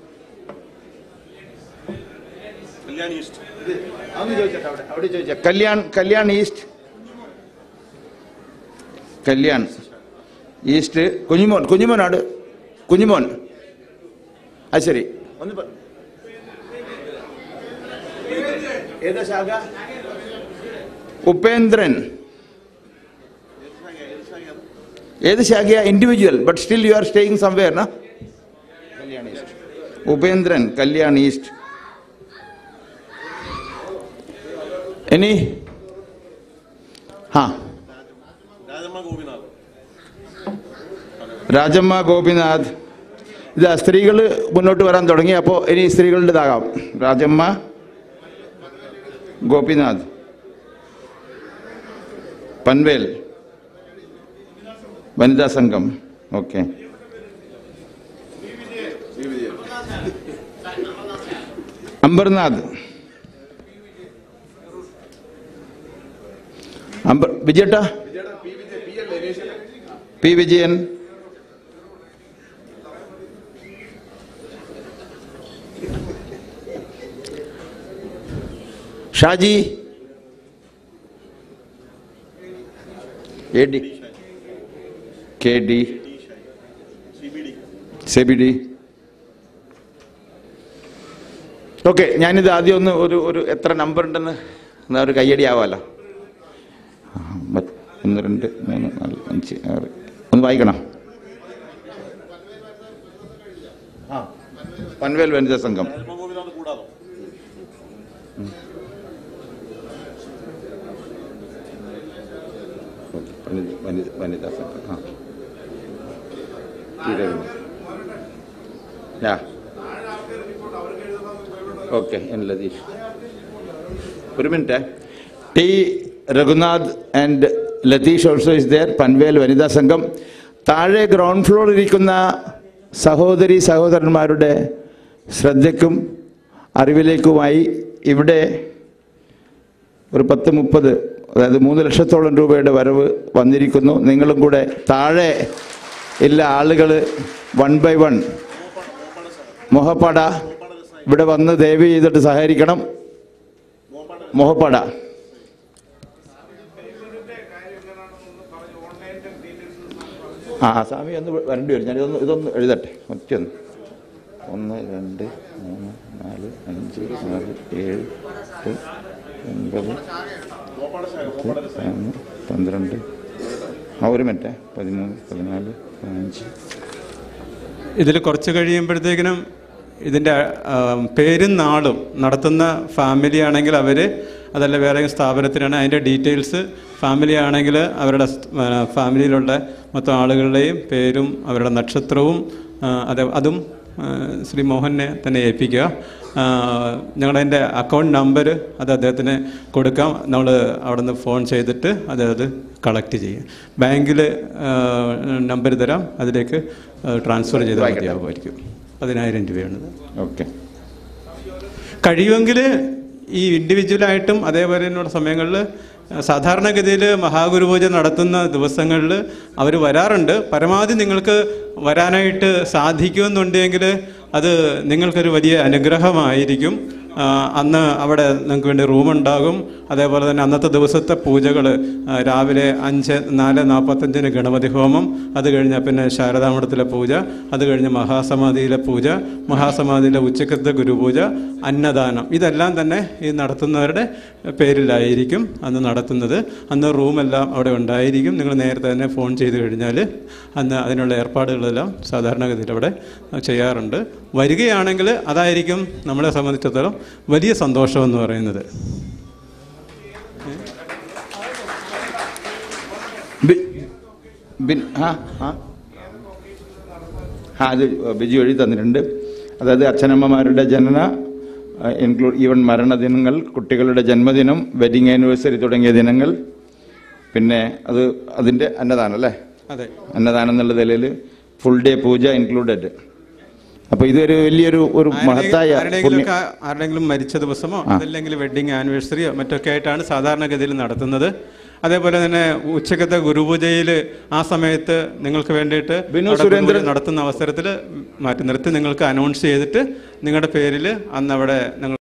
കല്യാൺ കല്യാൺ ഈസ്റ്റ് കല്യാൺ ഈസ്റ്റ് കുഞ്ഞുമോൻ കുഞ്ഞുമോനാട് കുഞ്ഞുമോൻ അത് ശരി ഒന്ന് പറ ഏതാ ശാഖ ഉപേന്ദ്രൻ ഏത് ശാഖയാ individual but still you are staying somewhere na Kalyan East Upendran Kalyan East ഇനി ഹാ രാജമ്മ ഗോപിനാഥ് ഇത് സ്ത്രീകൾ മുന്നോട്ട് വരാൻ തുടങ്ങി അപ്പോൾ ഇനി സ്ത്രീകളുടേതാകാം രാജമ്മ ഗോപിനാഥ് പൻവേൽ വനിതാ സംഘം ഓക്കെ അംബർനാഥ് അംബർ വിജയേട്ടാ P Vijayan Shaji A D K D Sebi D okay ഞാനിത് ആദ്യം ഒന്ന് ഒരു ഒരു എത്ര നമ്പർ ഉണ്ടെന്ന് എന്നാ ഒരു കയ്യടി ആവാമല്ലോ ആ, മ- ഒന്ന് രണ്ട് മൂന്ന് നാല് അഞ്ച് ആറ് ഒന്ന് വായിക്കണം ആ പൻവേൽ വനിതാ സംഘം ഓക്കെ, വനിത- വനിത- വനിതാ സംഘം ആ ടി രവീന്ദ്രൻ യാ ഓക്കെ എൻ ലതീഷ് ഒരു minute T Raghunath and Latheesh also is there Panvel വനിതാ സംഘം താഴെ ഗ്രൗണ്ട് ഫ്ലോറിൽ ഇരിക്കുന്ന സഹോദരി സഹോദരന്മാരുടെ ശ്രദ്ധയ്ക്കും അറിവിലേക്കുമായി ഇവിടെ ഒരു പത്ത് മുപ്പത് അതായത് മൂന്ന് ലക്ഷത്തോളം രൂപയുടെ വരവ് വന്നിരിക്കുന്നു നിങ്ങളും കൂടെ താഴെ ഉള്ള ആളുകൾ വൺ ബൈ വൺ മൊഹപ്പട ഇവിടെ വന്ന് ദയവ് ചെയ്തിട്ട് സഹകരിക്കണം മൊഹപ്പട ആ സ്വാമി ഒന്ന് വരേണ്ടി വരും ഞാൻ ഇതൊന്ന് ഇതൊന്ന് എഴുതട്ടെ ഒറ്റയൊന്ന് ഒന്ന് രണ്ട് മൂന്ന് നാല് അഞ്ച് ആറ് ഏഴ് എട്ട് ഒൻപത് പത്ത് പതിനൊന്ന് പന്ത്രണ്ട് ആ ഒരു മിനിറ്റ് പതിമൂന്ന് പതിനാല് പതിനഞ്ച് ഇതിൽ കുറച്ച് കഴിയുമ്പോഴത്തേക്കിനും ഇതിൻ്റെ ആ, പേരും നാളും നടത്തുന്ന ഫാമിലി ആണെങ്കിൽ അവർ അതല്ല വേറെ ഏതെങ്കിലും സ്ഥാപനത്തിനാണ് അതിൻ്റെ ഡീറ്റെയിൽസ് ഫാമിലി ആണെങ്കിൽ അവരുടെ സ്- ആ, ഫാമിലിയിലുള്ള മൊത്തം ആളുകളുടെയും പേരും അവരുടെ നക്ഷത്രവും ആ, അത് അതും ആ, ശ്രീ മോഹനെ തന്നെ ഏൽപ്പിക്കുക ആ, ഞങ്ങളുടെ അതിൻ്റെ അക്കൗണ്ട് നമ്പർ അത് അദ്ദേഹത്തിന് കൊടുക്കാം നമ്മൾ അവിടെ നിന്ന് ഫോൺ ചെയ്തിട്ട് അത് അത് കളക്ട് ചെയ്യും ബാങ്കിൽ നമ്പർ തരാം അതിലേക്ക് ട്രാൻസ്ഫർ ചെയ്താൽ മതിയാവുമായിരിക്കും പതിനായിരം രൂപയാണിത് ഓക്കെ കഴിയുമെങ്കിൽ ഈ ഇൻഡിവിജ്വലായിട്ടും അതേപോലെ തന്നെയുള്ള സമയങ്ങളിൽ സാധാരണഗതിയിൽ മഹാഗുരുപൂജ നടത്തുന്ന ദിവസങ്ങളിൽ അവർ വരാറുണ്ട് പരമാവധി നിങ്ങൾക്ക് വരാനായിട്ട് സാധിക്കുമെന്നുണ്ടെങ്കിൽ അത് നിങ്ങൾക്കൊരു വലിയ അനുഗ്രഹമായിരിക്കും ആ, അന്ന് അവിടെ നിങ്ങൾക്ക് വേണ്ടി റൂമുണ്ടാകും അതേപോലെ തന്നെ അന്നത്തെ ദിവസത്തെ പൂജകൾ രാവിലെ അഞ്ച് നാല് നാൽപ്പത്തഞ്ചിന് ഗണപതി ഹോമം അത് കഴിഞ്ഞാൽ പിന്നെ ശാരദാമഠത്തിലെ പൂജ അത് കഴിഞ്ഞ് മഹാസമാധിയിലെ പൂജ മഹാസമാധിയിലെ ഉച്ചക്കത്തെ ഗുരുപൂജ അന്നദാനം ഇതെല്ലാം തന്നെ ഈ നടത്തുന്നവരുടെ പേരിലായിരിക്കും അന്ന് നടത്തുന്നത് അന്ന് റൂമെല്ലാം അവിടെ ഉണ്ടായിരിക്കും നിങ്ങൾ നേരത്തെ തന്നെ ഫോൺ ചെയ്ത് കഴിഞ്ഞാൽ അന്ന് അതിനുള്ള ഏർപ്പാടുകളെല്ലാം സാധാരണഗതിയിൽ അവിടെ ചെയ്യാറുണ്ട് വരികയാണെങ്കിൽ അതായിരിക്കും നമ്മളെ സംബന്ധിച്ചിടത്തോളം വലിയ സന്തോഷമെന്ന് പറയുന്നത് ബി- ബിൻ- ആ ആ ആ അത് ബിജു എഴുതി തന്നിട്ടുണ്ട് അതായത് അച്ഛനമ്മമാരുടെ ജനന ഇൻക്ലൂഡ് ഈവൻ മരണദിനങ്ങൾ കുട്ടികളുടെ ജന്മദിനം വെഡിങ് ആനിവേഴ്സറി തുടങ്ങിയ ദിനങ്ങൾ പിന്നെ അത് അതിൻ്റെ അന്നദാനം അല്ലേ അതെ അന്നദാനം എന്നുള്ള നിലയിൽ ഫുൾ ഡേ പൂജ ഇൻക്ലൂഡഡ് അപ്പോൾ ഇതൊരു വലിയൊരു ഒരു മഹത്തായ ആരുടെയെങ്കിലും പുണ്യ ആരുടെങ്കിലും മരിച്ച ദിവസമോ അതല്ലെങ്കിൽ വെഡിങ് ആനിവേഴ്സറിയോ മറ്റൊക്കെ ആയിട്ടാണ് സാധാരണഗതിയിൽ നടത്തുന്നത് അതേപോലെ തന്നെ ഉച്ചക്കത്തെ ഗുരുപൂജയിൽ ആ സമയത്ത് നിങ്ങൾക്ക് വേണ്ടിയിട്ട് ബിനു അവിടെ സുരേന്ദ്രൻ- ഗുരുപൂജ നടത്തുന്ന അവസരത്തിൽ മാറ്റി നിർത്തി നിങ്ങൾക്ക് അനൗൺസ് ചെയ്തിട്ട് നിങ്ങളുടെ പേരിൽ അന്ന് അവിടെ നിങ്ങൾ